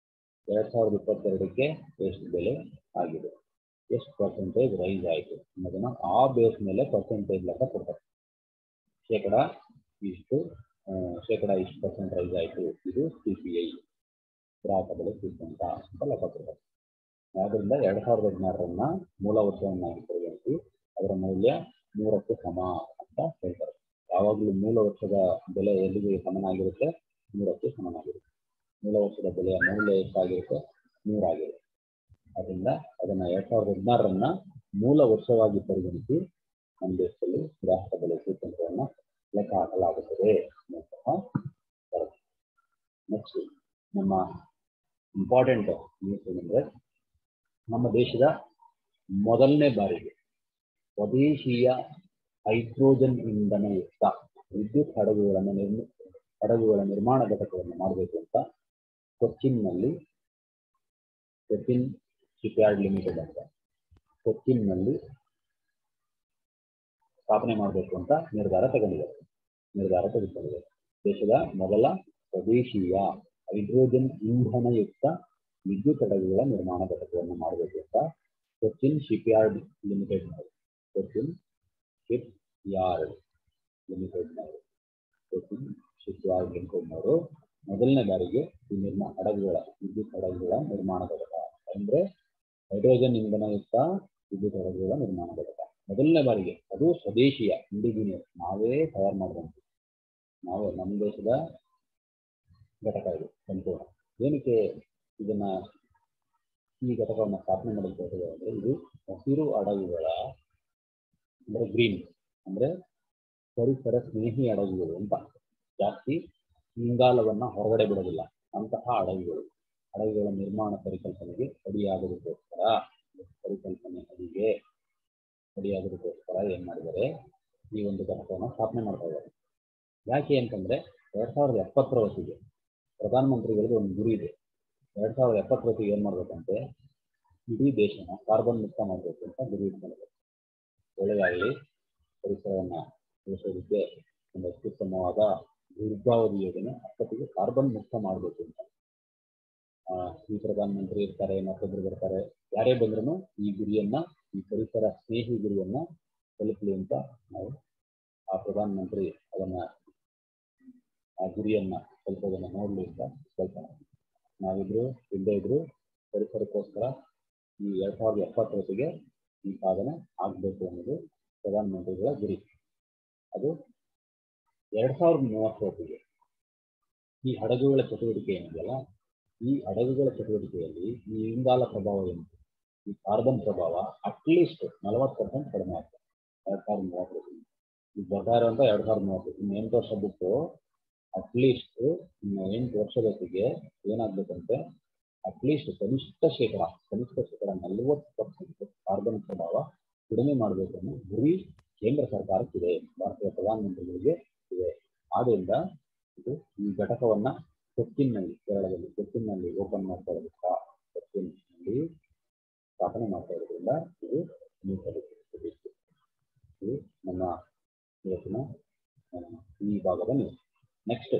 ಎರಡ್ ಸಾವಿರದ ಇಪ್ಪತ್ತೆರಡಕ್ಕೆ ಎಷ್ಟು ಬೆಲೆ ಆಗಿದೆ ಎಷ್ಟು ಪರ್ಸೆಂಟೇಜ್ ರೈಸ್ ಆಯಿತು ಅನ್ನೋದನ್ನ ಆ ಬೇಸ್ ಮೇಲೆ ಪರ್ಸೆಂಟೇಜ್ ಲೆಕ್ಕ ಕೊಡ್ತಾರೆ ಶೇಕಡ ಇಷ್ಟು ಆ, ಶೇಕಡ ಇಷ್ಟು ಪರ್ಸೆಂಟ್ ರೈಸ್ ಆಯಿತು ಇದು ಸಿ ಪಿ ಐ ಗ್ರಾಹಕ ಬೆಲೆ ಸೂಚ್ಯಂಕ ಅಂತ ಲೆಕ್ಕ ಕೊಡ್ತಾರೆ ಆದ್ದರಿಂದ ಎರಡ್ ಸಾವಿರದ ಹದಿನಾರರನ್ನ ಮೂಲ ವರ್ಷವನ್ನಾಗಿ ಪರಿಗಣಿಸಿ ಅದರ ಮೌಲ್ಯ ನೂರಕ್ಕೆ ಸಮ ಅಂತ ಹೇಳ್ತಾರೆ ಯಾವಾಗಲೂ ಮೂಲ ವರ್ಷದ ಬೆಲೆ ಎಲ್ಲಿಗೆ ಸಮನಾಗಿರುತ್ತೆ ನೂರಕ್ಕೆ ಸಮನಾಗಿರುತ್ತೆ ಮೂಲ ವರ್ಷದ ಬೆಲೆಯ ಮೌಲ್ಯ ಎಷ್ಟಾಗಿರುತ್ತೆ ನೂರಾಗಿರುತ್ತೆ ಅದರಿಂದ ಅದನ್ನ ಎರಡ್ ಸಾವಿರದ ಹದಿನಾರರನ್ನ ಮೂಲ ವರ್ಷವಾಗಿ ಪರಿಗಣಿಸಿ ನಮ್ಮ ದೇಶದಲ್ಲಿ ಗ್ರಾಹಕ ಬೆಲೆ ಸೂಚ್ಯಂಕವನ್ನ ಲೆಕ್ಕ ಹಾಕಲಾಗುತ್ತದೆ ಅನ್ನುವಂತಹ ನೆಕ್ಸ್ಟ್ ನಮ್ಮ ಇಂಪಾರ್ಟೆಂಟ್ ನ್ಯೂಸ್ ಏನಂದ್ರೆ ನಮ್ಮ ದೇಶದ ಮೊದಲನೇ ಬಾರಿಗೆ ಸ್ವದೇಶೀಯ ಹೈಡ್ರೋಜನ್ ಇಂಧನಯುಕ್ತ ವಿದ್ಯುತ್ ಹಡಗುಗಳನ್ನು ನಿರ್ಮಿ ಹಡಗುಗಳ ನಿರ್ಮಾಣ ಘಟಕವನ್ನು ಮಾಡಬೇಕು ಅಂತ ಕೊಚ್ಚಿನ್ನಲ್ಲಿ ಕೊಚ್ಚಿನ್ ಶಿಪ್ಯಾರ್ಡ್ ಲಿಮಿಟೆಡ್ ಅಂತ ಕೊಚ್ಚಿನ್ನಲ್ಲಿ ಸ್ಥಾಪನೆ ಮಾಡಬೇಕು ಅಂತ ನಿರ್ಧಾರ ತಗೊಂಡಿದ್ದಾರೆ ನಿರ್ಧಾರ ತೆಗೆದುಕೊಂಡಿದ್ದಾರೆ ದೇಶದ ಮೊದಲ ಸ್ವದೇಶೀಯ ಹೈಡ್ರೋಜನ್ ಇಂಧನಯುಕ್ತ ವಿದ್ಯುತ್ ಹಡಗುಗಳ ನಿರ್ಮಾಣ ಘಟಕವನ್ನು ಮಾಡಬೇಕು ಅಂತ Cochin shipyard limited Cochin shipyard ಲಿಮಿಟೆಡ್ನವರು ಕೊಚ್ಚಿನ್ ಶಿಪ್ ಯಾರ್ಡ್ ಲಿಮಿಟೆಡ್ನವರು ಮೊದಲನೇ ಬಾರಿಗೆ ಈ ನಿರ್ಮಾಣ ಹಡಗುಗಳ ವಿದ್ಯುತ್ ಹಡಗುಗಳ ನಿರ್ಮಾಣ ಘಟಕ ಅಂದ್ರೆ ಹೈಡ್ರೋಜನ್ ಇಂಧನಯುಕ್ತ ವಿದ್ಯುತ್ ಹಡಗುಗಳ ನಿರ್ಮಾಣ ಘಟಕ ಮೊದಲನೇ ಬಾರಿಗೆ ಅದು ಸ್ವದೇಶೀಯ ಇಂಡಿಜಿನಿಯಸ್ ನಾವೇ ತಯಾರು ಮಾಡಿದಂತೆ ನಾವೇ ನಮ್ಮ ದೇಶದ ಘಟಕ ಇದು ಸಂಪೂರ್ಣ ಏನಕ್ಕೆ ಇದನ್ನ ಈ ಘಟಕವನ್ನು ಸ್ಥಾಪನೆ ಮಾಡಬೇಕು ಅಂದ್ರೆ ಇದು ಹಸಿರು ಹಡಗುಗಳ ಅಂದ್ರೆ ಗ್ರೀನ್ ಅಂದ್ರೆ ಪರಿಸರ ಸ್ನೇಹಿ ಹಡಗುಗಳು ಅಂತ ಜಾಸ್ತಿ ಇಂಗಾಲವನ್ನ ಹೊರಗಡೆ ಬಿಡೋದಿಲ್ಲ ಅಂತಹ ಹಡಗುಗಳು ಹಡಗುಗಳ ನಿರ್ಮಾಣ ಪರಿಕಲ್ಪನೆಗೆ ಅಡಿಯಾಗೋದಕ್ಕೋಸ್ಕರ ಪರಿಕಲ್ಪನೆ ಅಡಿಗೆ ಅಡಿಯಾಗೋದಕ್ಕೋಸ್ಕರ ಏನ್ ಮಾಡಿದ್ದಾರೆ ಈ ಒಂದು ಘಟಕವನ್ನು ಸ್ಥಾಪನೆ ಮಾಡ್ತಾ ಇದ್ದಾರೆ ಯಾಕೆ ಅಂತಂದ್ರೆ ಎರಡ್ ಸಾವಿರದ ಎಪ್ಪತ್ತರ ಹೊತ್ತಿಗೆ ಪ್ರಧಾನಮಂತ್ರಿಗಳಿಗೆ ಒಂದು ಗುರಿ ಇದೆ ಎರಡ್ ಸಾವಿರದ ಎಪ್ಪತ್ತರ ಹೊತ್ತಿಗೆ ಏನ್ ಮಾಡ್ಬೇಕಂತೆ ಇಡೀ ದೇಶನ ಕಾರ್ಬನ್ ಮುಕ್ತ ಮಾಡಬೇಕು ಅಂತ ಗುರಿ ಇಟ್ಕೊಂಡಿದ್ದಾರೆ ಒಳ್ಳೆಯದಾಗಲಿ ಪರಿಸರವನ್ನ ಉಳಿಸೋದಕ್ಕೆ ಒಂದು ಅತ್ಯುತ್ತಮವಾದ ದೀರ್ಘಾವಧಿ ಯೋಜನೆ ಅಷ್ಟೊತ್ತಿಗೆ ಕಾರ್ಬನ್ ಮುಕ್ತ ಮಾಡಬೇಕು ಅಂತ ಆ, ಈ ಪ್ರಧಾನಮಂತ್ರಿ ಇರ್ತಾರೆ ಮತ್ತೊಬ್ರು ಬರ್ತಾರೆ ಯಾರೇ ಬಂದ್ರು ಈ ಗುರಿಯನ್ನ ಈ ಪರಿಸರ ಸ್ನೇಹಿ ಗುರಿಯನ್ನ ತಲುಪಲಿ ಅಂತ ನಾವು ಆ ಪ್ರಧಾನಮಂತ್ರಿ ಅದನ್ನ ಆ ಗುರಿಯನ್ನ ತಲುಪೋದನ್ನ ನೋಡ್ಲಿ ಅಂತ ಕೇಳ್ತಾನೆ ನಾವಿದ್ರು ಇಲ್ಲದೆ ಇದ್ರು ಪರಿಸರಕ್ಕೋಸ್ಕರ ಈ ಎರಡ್ ಸಾವಿರದ ಎಪ್ಪತ್ತೊತ್ತಿಗೆ ಈ ಸಾಧನೆ ಆಗ್ಬೇಕು ಅನ್ನೋದು ಪ್ರಧಾನಮಂತ್ರಿಗಳ ಗುರಿ ಅದು ಎರಡ್ ಸಾವಿರದ ಮೂವತ್ತೊತ್ತಿಗೆ ಈ ಹಡಗುಗಳ ಚಟುವಟಿಕೆ ಏನಿದೆಯಲ್ಲ ಈ ಹಡಗುಗಳ ಚಟುವಟಿಕೆಯಲ್ಲಿ ಈ ಇಂಗಾಲ ಪ್ರಭಾವ ಏನು ಈ ಕಾರ್ಬನ್ ಪ್ರಭಾವ ಅಟ್ಲೀಸ್ಟ್ ನಲವತ್ತು ಪರ್ಸೆಂಟ್ ಕಡಿಮೆ ಆಗ್ತದೆ ಎರಡ್ ಸಾವಿರದ ಮೂವತ್ತು ಈಗ ಬರ್ತಾ ಇರುವಂತ ಎರಡ್ ಸಾವಿರದ ಮೂವತ್ತು ಇನ್ನು ಎಂಟು ವರ್ಷ ಬಿಟ್ಟು ಅಟ್ಲೀಸ್ಟ್ ಇನ್ನು ಎಂಟು ವರ್ಷದೊತ್ತಿಗೆ ಏನಾಗ್ಬೇಕಂತೆ ಅಟ್ಲೀಸ್ಟ್ ಕನಿಷ್ಠ ಶೇಕಡ ಕನಿಷ್ಠ ಶೇಕಡ ನಲವತ್ತು ಪರ್ಸೆಂಟ್ ಕಾರ್ಬನ್ ಪ್ರಭಾವ ಕಡಿಮೆ ಮಾಡಬೇಕು ಅನ್ನೋ ಗುರಿ ಕೇಂದ್ರ ಸರ್ಕಾರಕ್ಕಿದೆ ಭಾರತೀಯ ಪ್ರಧಾನಮಂತ್ರಿಗಳಿಗೆ ಇದೆ ಆದ್ದರಿಂದ ಇದು ಈ ಘಟಕವನ್ನ ಕೊಚ್ಚಿನ್ನಲ್ಲಿ ಕೇರಳದಲ್ಲಿ ಕೊಚ್ಚಿನ್ನಲ್ಲಿ ಓಪನ್ ಮಾಡ್ತಾ ಇರೋದಕ್ಕ ಕೊಚ್ಚಿನ್ನಲ್ಲಿ ಸ್ಥಾಪನೆ ಮಾಡ್ತಾ ಇರೋದ್ರಿಂದ ಇದು ಮೀಸಲು ಇದು ನಮ್ಮ ಇವತ್ತಿನ ಆ, ಈ ಭಾಗದ ನ್ಯೂಸ್ ನೆಕ್ಸ್ಟ್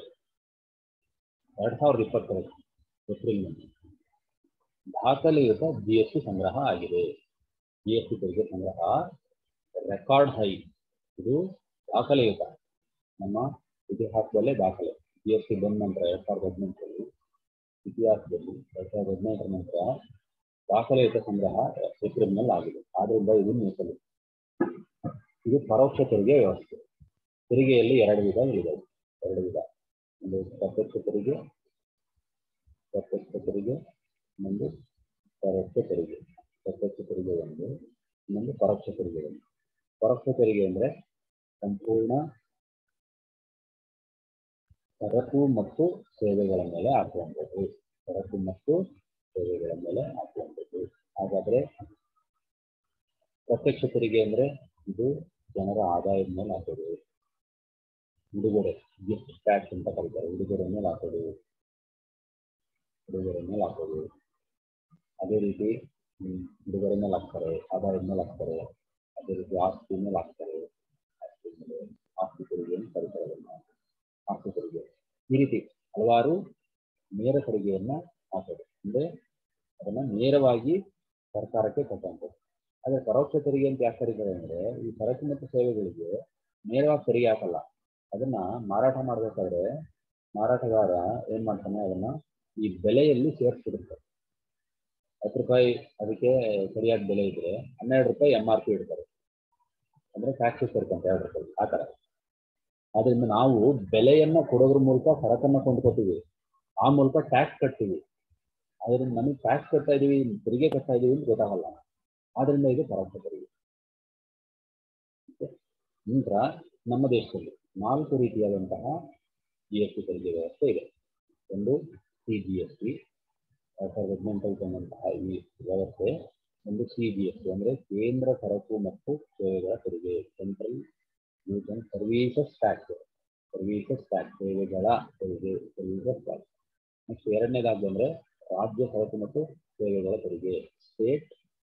ಎರಡ್ ಸಾವಿರದ ಇಪ್ಪತ್ತೆರಡು ಏಪ್ರಿಲ್ನಲ್ಲಿ ದಾಖಲೆಯುತ ಜಿ ಎಸ್ ಟಿ ಸಂಗ್ರಹ ಆಗಿದೆ ಜಿ ಎಸ್ ಟಿ ತೆರಿಗೆ ಸಂಗ್ರಹ ರೆಕಾರ್ಡ್ ಹೈ ಇದು ದಾಖಲೆಯುತ ನಮ್ಮ ಇತಿಹಾಸದಲ್ಲೇ ದಾಖಲೆ ಜಿ ಎಸ್ ಟಿ ಬಂದ ನಂತರ ಎರಡ್ ಸಾವಿರದ ಹದಿನೆಂಟರಲ್ಲಿ ಇತಿಹಾಸದಲ್ಲಿ ಎರಡ್ ಸಾವಿರದ ಹದಿನೆಂಟರ ನಂತರ ದಾಖಲೆಯುತ ಸಂಗ್ರಹ ಏಪ್ರಿಲ್ನಲ್ಲಿ ಆಗಿದೆ ಆದ್ರಿಂದ ಇದು ಮೀಸಲು ಇದು ಪರೋಕ್ಷ ತೆರಿಗೆ ವ್ಯವಸ್ಥೆ ತೆರಿಗೆಯಲ್ಲಿ ಎರಡು ವಿಧ ಇದಾವೆ ಎರಡು ವಿಧ ಒಂದು ಪ್ರತ್ಯಕ್ಷ ತೆರಿಗೆ ಪ್ರತ್ಯಕ್ಷ ತೆರಿಗೆ ಇನ್ನೊಂದು ಪರೋಕ್ಷ ತೆರಿಗೆ ಪ್ರತ್ಯಕ್ಷ ತೆರಿಗೆ ಒಂದು ಇನ್ನೊಂದು ಪರೋಕ್ಷ ತೆರಿಗೆ ಒಂದು ಪರೋಕ್ಷ ತೆರಿಗೆ ಅಂದ್ರೆ ಸಂಪೂರ್ಣ ಸರಕು ಮತ್ತು ಸೇವೆಗಳ ಮೇಲೆ ಹಾಕುವಂಥದ್ದು ಸರಕು ಮತ್ತು ಸೇವೆಗಳ ಮೇಲೆ ಹಾಕುವಂಥದ್ದು ಹಾಗಾದ್ರೆ ಪ್ರತ್ಯಕ್ಷ ತೆರಿಗೆ ಅಂದ್ರೆ ಇದು ಜನರ ಆದಾಯದ ಮೇಲೆ ಹಾಕೋದು ಉಡುಗೊರೆ ಗಿಫ್ಟ್ ಟ್ಯಾಕ್ಸ್ ಅಂತ ಕರೀತಾರೆ ಉಡುಗೊರೆ ಮೇಲೆ ಹಾಕೋದು ಉಡುಗೊರೆ ಮೇಲೆ ಹಾಕೋದು ಅದೇ ರೀತಿ ಹ್ಮ್, ಉಡುಗೊರೆ ಮೇಲೆ ಹಾಕ್ತಾರೆ ಆದಾಯದ ಮೇಲೆ ಹಾಕ್ತಾರೆ ಅದೇ ರೀತಿ ಆಸ್ತಿ ಮೇಲೆ ಹಾಕ್ತಾರೆ ಆಸ್ತಿ ಮೇಲೆ ಆಸ್ತಿ ತೆರಿಗೆ ಅಂತ ಕರೀತಾರೆ ಅದನ್ನ. ಆಸ್ತಿ ತೆರಿಗೆ ಈ ರೀತಿ ಹಲವಾರು ನೇರ ತೆರಿಗೆಯನ್ನ ಹಾಕೋದು ಅಂದ್ರೆ ಅದನ್ನ ನೇರವಾಗಿ ಸರ್ಕಾರಕ್ಕೆ ಕಟ್ಟುವಂಥದ್ದು ಆದರೆ ಪರೋಕ್ಷ ತೆರಿಗೆ ಅಂತ ಯಾಕೆ ಕರೀತಾರೆ ಅಂದ್ರೆ ಈ ಸರಕು ಮತ್ತು ಸೇವೆಗಳಿಗೆ ನೇರವಾಗಿ ತೆರಿಗೆ ಹಾಕಲ್ಲ ಅದನ್ನ ಮಾರಾಟ ಮಾಡಬೇಕಾದ್ರೆ ಮಾರಾಟಗಾರ ಏನ್ ಮಾಡ್ತಾನೆ ಅದನ್ನ ಈ ಬೆಲೆಯಲ್ಲಿ ಸೇರಿಸ್ಬಿಡುತ್ತೆ ಹತ್ತು ರೂಪಾಯಿ ಅದಕ್ಕೆ ಸರಿಯಾದ ಬೆಲೆ ಇದ್ರೆ ಹನ್ನೆರಡು ರೂಪಾಯಿ ಎಂ ಆರ್ ಪಿ ಇಡ್ತಾರೆ ಅಂದ್ರೆ ಟ್ಯಾಕ್ಸ್ ಸೇರ್ಕೊಂತ ಎರಡು ರೂಪಾಯಿ ಆ ಥರ ಆದ್ರಿಂದ ನಾವು ಬೆಲೆಯನ್ನ ಕೊಡೋದ್ರ ಮೂಲಕ ಸರಕನ್ನ ಕೊಂಡ್ಕೊತೀವಿ ಆ ಮೂಲಕ ಟ್ಯಾಕ್ಸ್ ಕಟ್ತೀವಿ ಅದರಿಂದ ನಮಗೆ ಟ್ಯಾಕ್ಸ್ ಕಟ್ತಾ ಇದೀವಿ ತೆರಿಗೆ ಕಟ್ತಾ ಇದೀವಿ ಅಂತ ಗೊತ್ತಾಗಲ್ಲ ಆದ್ರಿಂದ ಇದು ಪರೋಕ್ಷ ತೆರಿಗೆ ನಂತರ ನಮ್ಮ ದೇಶದಲ್ಲಿ ನಾಲ್ಕು ರೀತಿಯಾದಂತಹ ಜಿ ಎಸ್ ಟಿ ತೆರಿಗೆ ವ್ಯವಸ್ಥೆ ಇದೆ ಒಂದು ಸಿ ಜಿ ಎಸ್ ಟಿ ಸಾವಿರದ ಹದಿನೆಂಟರಲ್ಲಿ ತಂದಂತಹ ಈ ವ್ಯವಸ್ಥೆ ಒಂದು ಸಿ ಜಿ ಎಸ್ ಟಿ ಅಂದರೆ ಕೇಂದ್ರ ಸರಕು ಮತ್ತು ಸೇವೆಗಳ ತೆರಿಗೆ central goods and services tax services tax ಸೇವೆಗಳ ತೆರಿಗೆ ಸರ್ವೀಸಸ್ ಟ್ಯಾಕ್ಸ್ ನೆಕ್ಸ್ಟ್ ಎರಡನೇದಾಗಿ ಬಂದರೆ ರಾಜ್ಯ ಸರಕು ಮತ್ತು ಸೇವೆಗಳ ತೆರಿಗೆ ಸ್ಟೇಟ್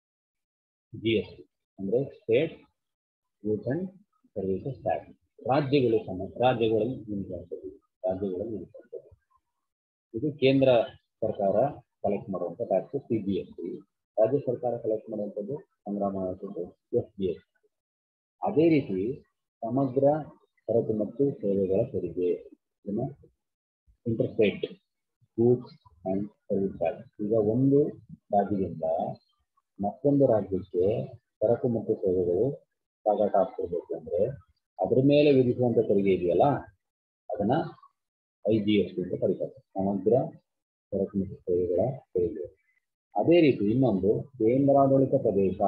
ಜಿ ಎಸ್ ಟಿ ಅಂದರೆ state goods and services tax ರಾಜ್ಯಗಳು ಸಮ ರಾಜ್ಯಗಳಲ್ಲಿ ನಿಂತ್ಕೊಳ್ತದೆ ರಾಜ್ಯಗಳಲ್ಲಿ ನಿಂತ್ಕೊಳ್ತದೆ ಇದು ಕೇಂದ್ರ ಸರ್ಕಾರ ಕಲೆಕ್ಟ್ ಮಾಡುವಂಥ tax C B S T ರಾಜ್ಯ ಸರ್ಕಾರ ಕಲೆಕ್ಟ್ ಮಾಡುವಂಥದ್ದು ಸಂಗ್ರಹ ಮಾಡುವಂಥದ್ದು ಎಸ್ ಬಿ ಎಸ್ ಅದೇ ರೀತಿ ಸಮಗ್ರ ಸರಕು ಮತ್ತು ಸೇವೆಗಳ ತೆರಿಗೆ ಇದನ್ನು interstate goods and service tax ಈಗ ಒಂದು ರಾಜ್ಯದಿಂದ ಮತ್ತೊಂದು ರಾಜ್ಯಕ್ಕೆ ಸರಕು ಮತ್ತು ಸೇವೆಗಳು ಸಾಗಾಟ ಆಗ್ತಿರ್ಬೇಕು ಅಂದರೆ ಅದ್ರ ಮೇಲೆ ವಿಧಿಸುವಂಥ ತೆರಿಗೆ ಇದೆಯಲ್ಲ ಅದನ್ನ ಐ ಜಿ ಎಸ್ ಟಿ ಅಂತ ಕರೀತಾರೆ ಸಮಗ್ರ ಸರಕು ಮತ್ತು ಸೇವೆಗಳ ತೆರಿಗೆ ಅದೇ ರೀತಿ ಇನ್ನೊಂದು ಕೇಂದ್ರಾಡಳಿತ ಪ್ರದೇಶ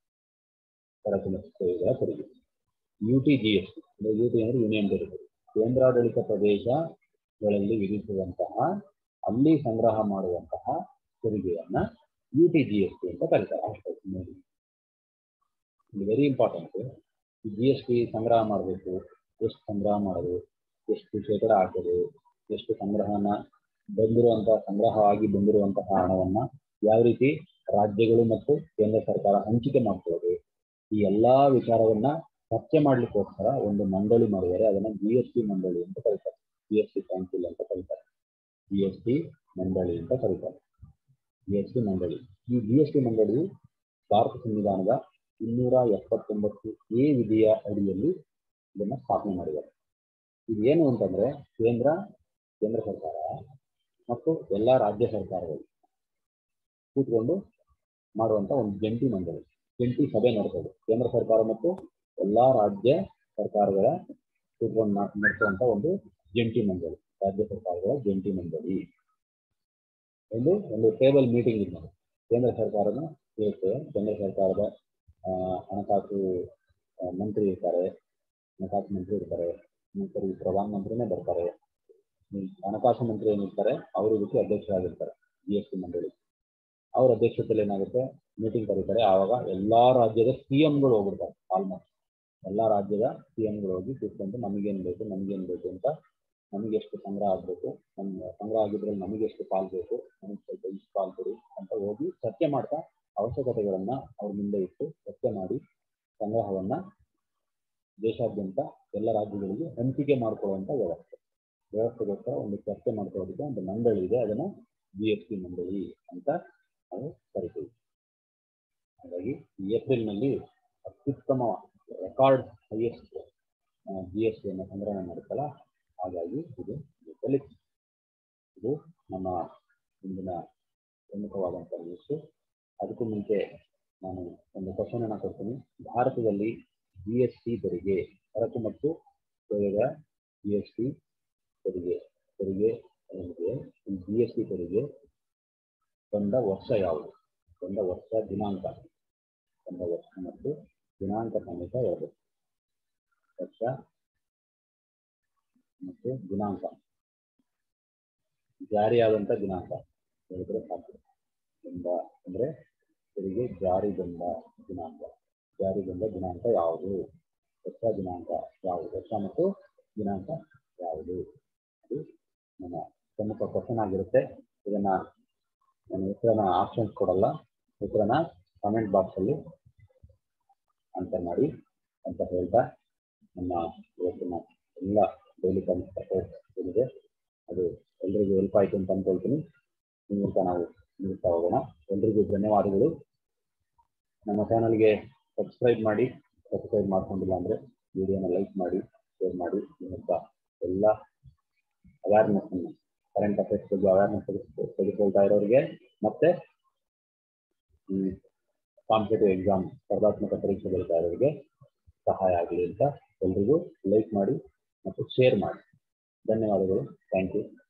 ಸರಕು ಮತ್ತು ಸೇವೆಗಳ ತೆರಿಗೆ U T G S T ಅಂದರೆ ಯು ಟಿ ಅಂದರೆ ಯೂನಿಯನ್ ಟೆರಿಟರಿ ಕೇಂದ್ರಾಡಳಿತ ಪ್ರದೇಶಗಳಲ್ಲಿ ವಿಧಿಸುವಂತಹ ಅಲ್ಲಿ ಸಂಗ್ರಹ ಮಾಡುವಂತಹ ತೆರಿಗೆಯನ್ನ U T G S T ಅಂತ ಕರೀತಾರೆ ಅಷ್ಟೇ ನೋಡಿ ಇದು very important G S T ಸಂಗ್ರಹ ಮಾಡಬೇಕು ಎಷ್ಟು ಸಂಗ್ರಹ ಮಾಡೋದು ಎಷ್ಟು ಶೇಕಡ ಹಾಕೋದು ಎಷ್ಟು ಸಂಗ್ರಹನ ಬಂದಿರುವಂತಹ ಸಂಗ್ರಹ ಆಗಿ ಬಂದಿರುವಂತಹ ಹಣವನ್ನ ಯಾವ ರೀತಿ ರಾಜ್ಯಗಳು ಮತ್ತು ಕೇಂದ್ರ ಸರ್ಕಾರ ಹಂಚಿಕೆ ಮಾಡ್ಕೊಳ್ಳೋದು ಈ ಎಲ್ಲಾ ವಿಚಾರವನ್ನ ಚರ್ಚೆ ಮಾಡ್ಲಿಕ್ಕೋಸ್ಕರ ಒಂದು ಮಂಡಳಿ ಮಾಡಿದರೆ ಅದನ್ನ ಜಿ ಎಸ್ ಟಿ ಮಂಡಳಿ ಅಂತ ಕರೀತಾರೆ ಜಿ ಎಸ್ ಟಿ ಕೌನ್ಸಿಲ್ ಅಂತ ಕರೀತಾರೆ ಜಿ ಎಸ್ ಟಿ ಮಂಡಳಿ ಅಂತ ಕರೀತಾರೆ ಜಿ ಎಸ್ ಟಿ ಮಂಡಳಿ ಈ ಜಿ ಎಸ್ ಟಿ ಮಂಡಳಿಯು ಭಾರತ ಸಂವಿಧಾನದ ಇನ್ನೂರ ಎಪ್ಪತ್ತೊಂಬತ್ತು ಎ ವಿಧಿಯ ಅಡಿಯಲ್ಲಿ ಇದನ್ನ ಸ್ಥಾಪನೆ ಮಾಡಿದ್ದಾರೆ ಇದು ಏನು ಅಂತಂದ್ರೆ ಕೇಂದ್ರ ಕೇಂದ್ರ ಸರ್ಕಾರ ಮತ್ತು ಎಲ್ಲ ರಾಜ್ಯ ಸರ್ಕಾರಗಳು ಕೂತ್ಕೊಂಡು ಮಾಡುವಂತ ಒಂದು ಜಂಟಿ ಮಂಡಳಿ ಜಂಟಿ ಸಭೆ ನಡೆಸೋದು ಕೇಂದ್ರ ಸರ್ಕಾರ ಮತ್ತು ಎಲ್ಲ ರಾಜ್ಯ ಸರ್ಕಾರಗಳ ಕೂತ್ಕೊಂಡು ನಡೆಸುವಂತ ಒಂದು ಜಂಟಿ ಮಂಡಳಿ ರಾಜ್ಯ ಸರ್ಕಾರಗಳ ಜಂಟಿ ಮಂಡಳಿ ಒಂದು ಒಂದು ಟೇಬಲ್ ಮೀಟಿಂಗ್ ಇದೆ ಕೇಂದ್ರ ಸರ್ಕಾರದ ಇರುತ್ತೆ ಕೇಂದ್ರ ಸರ್ಕಾರದ ಹಣಕಾಸು ಮಂತ್ರಿ ಇರ್ತಾರೆ ಹಣಕಾಸು ಮಂತ್ರಿ ಇರ್ತಾರೆ ನಂತರ ಈ ಪ್ರಧಾನ ಮಂತ್ರಿನೇ ಬರ್ತಾರೆ ಹಣಕಾಸು ಮಂತ್ರಿ ಏನಿರ್ತಾರೆ ಅವರು ಇದಕ್ಕೆ ಅಧ್ಯಕ್ಷರಾಗಿರ್ತಾರೆ ಜಿ ಎಸ್ ಟಿ ಮಂಡಳಿ ಅವ್ರ ಅಧ್ಯಕ್ಷತೆಯಲ್ಲಿ ಏನಾಗುತ್ತೆ ಮೀಟಿಂಗ್ ಕರೀತಾರೆ ಆವಾಗ ಎಲ್ಲಾ ರಾಜ್ಯದ ಸಿ ಎಂಗಳು ಹೋಗ್ಬಿಡ್ತಾರೆ ಆಲ್ಮೋಸ್ಟ್ ಎಲ್ಲ ರಾಜ್ಯದ ಸಿ ಎಂಗಳು ಹೋಗಿ ಕೂತ್ಕೊಂಡು ನಮಗೇನು ಬೇಕು ನಮಗೇನು ಬೇಕು ಅಂತ ನಮಗೆ ಎಷ್ಟು ಸಂಗ್ರಹ ಆಗಬೇಕು ನಮ್ಮ ಸಂಗ್ರಹ ಆಗಿದ್ರಲ್ಲಿ ನಮಗೆ ಎಷ್ಟು ಪಾಲ್ ಬೇಕು ನಮಗೆ ಸ್ವಲ್ಪ ಇಷ್ಟು ಪಾಲ್ ಕೊಡಿ ಅಂತ ಹೋಗಿ ಚರ್ಚೆ ಮಾಡ್ತಾ ಅವಶ್ಯಕತೆಗಳನ್ನ ಅವ್ರ ಮುಂದೆ ಇಟ್ಟು ಚರ್ಚೆ ಮಾಡಿ ಸಂಗ್ರಹವನ್ನ ದೇಶಾದ್ಯಂತ ಎಲ್ಲ ರಾಜ್ಯಗಳಿಗೆ ಹಂಚಿಕೆ ಮಾಡಿಕೊಳ್ಳುವಂಥ ವ್ಯವಸ್ಥೆ ವ್ಯವಸ್ಥೆಗೋಸ್ಕರ ಒಂದು ಚರ್ಚೆ ಮಾಡ್ಕೊಳ್ಳೋದಕ್ಕೆ ಒಂದು ಮಂಡಳಿ ಇದೆ ಅದನ್ನು ಜಿ ಎಸ್ ಟಿ ಮಂಡಳಿ ಅಂತ ನಾವು ಕರಿತೀವಿ ಹಾಗಾಗಿ ಈ ಏಪ್ರಿಲ್ನಲ್ಲಿ ಅತ್ಯುತ್ತಮ ರೆಕಾರ್ಡ್ ಹೈಯೆಸ್ಟ್ ಜಿ ಎಸ್ ಟಿಯನ್ನು ಸಂಗ್ರಹಣೆ ಮಾಡುತ್ತಲ್ಲ ಹಾಗಾಗಿ ಇದು ದೇಶದಲ್ಲಿ ಇದು ನಮ್ಮ ಇಂದಿನ ಪ್ರಮುಖವಾದಂಥ ನ್ಯೂಸು ಅದಕ್ಕೂ ಮುಂಚೆ ನಾನು ಒಂದು ಕ್ವಶನ್ ಅನ್ನು ಕೊಡ್ತೀನಿ ಭಾರತದಲ್ಲಿ ಜಿ ಎಸ್ ಟಿ ತೆರಿಗೆ ಸರಕು ಮತ್ತು ಸೇವೆಗಳ ಜಿ ಎಸ್ ಟಿ ತೆರಿಗೆ ತೆರಿಗೆ ಏನಿದೆ ಈ ಜಿ ಎಸ್ ಟಿ ತೆರಿಗೆ ಬಂದ ವರ್ಷ ಯಾವುದು ಬಂದ ವರ್ಷ ದಿನಾಂಕ ಬಂದ ವರ್ಷ ಮತ್ತು ದಿನಾಂಕ ಸಮೇತ ಹೇಳ್ಬೇಕು ವರ್ಷ ಮತ್ತು ದಿನಾಂಕ ಜಾರಿಯಾದಂಥ ದಿನಾಂಕ ಹೇಳಿದ್ರೆ ಸಾಕು ಬಂದ ಅಂದರೆ ತೆರಿಗೆ ಜಾರಿ ಬಂದ ದಿನಾಂಕ ಜಾರಿ ಬಂದ ದಿನಾಂಕ ಯಾವುದು ವರ್ಷ ದಿನಾಂಕ ಯಾವುದು ವರ್ಷ ಮತ್ತು ದಿನಾಂಕ ಯಾವುದು ಅದು ನನ್ನ ಪ್ರಮುಖ ಕ್ವಶನ್ ಆಗಿರುತ್ತೆ ಇದನ್ನ ನಾನು ಉತ್ತರನ ಆಪ್ಷನ್ಸ್ ಕೊಡಲ್ಲ ಉತ್ತರನ ಕಮೆಂಟ್ ಬಾಕ್ಸಲ್ಲಿ ಆನ್ಸರ್ ಮಾಡಿ ಅಂತ ಹೇಳ್ತಾ ನಮ್ಮ ಇವತ್ತಿನ ಎಲ್ಲ ಡೈಲಿ ಕಮೆಂಟ್ ಏನಿದೆ ಅದು ಎಲ್ಲರಿಗೂ ಹೆಲ್ಪ್ ಆಯಿತು ಅಂತ ಅಂದ್ಕೊಳ್ತೀನಿ ಈ ಮೂಲಕ ನಾವು ನೀಡ್ತಾ ಹೋಗೋಣ ಎಲ್ರಿಗೂ ಧನ್ಯವಾದಗಳು ನಮ್ಮ ಚಾನಲ್ಗೆ ಸಬ್ಸ್ಕ್ರೈಬ್ ಮಾಡಿ ಸಬ್ಸ್ಕ್ರೈಬ್ ಮಾಡ್ಕೊಂಡಿಲ್ಲ ಅಂದರೆ ವಿಡಿಯೋನ ಲೈಕ್ ಮಾಡಿ ಶೇರ್ ಮಾಡಿ ನಿಮ್ಮ ಎಲ್ಲ ಅವೇರ್ನೆಸ್ ಅನ್ನು ಕರೆಂಟ್ ಅಫೇರ್ಸ್ ಬಗ್ಗೆ ಅವೇರ್ನೆಸ್ ತೆಗೆದುಕೊಳ್ತಾ ಇರೋರಿಗೆ ಮತ್ತೆ ಈ ಕಾಂಪಿಟೇಟಿವ್ ಎಕ್ಸಾಮ್ ಸ್ಪರ್ಧಾತ್ಮಕ ಪರೀಕ್ಷೆ ಬರೀತಾ ಇರೋರಿಗೆ ಸಹಾಯ ಆಗಲಿ ಅಂತ ಎಲ್ರಿಗೂ ಲೈಕ್ ಮಾಡಿ ಮತ್ತು ಶೇರ್ ಮಾಡಿ ಧನ್ಯವಾದಗಳು ಥ್ಯಾಂಕ್ ಯು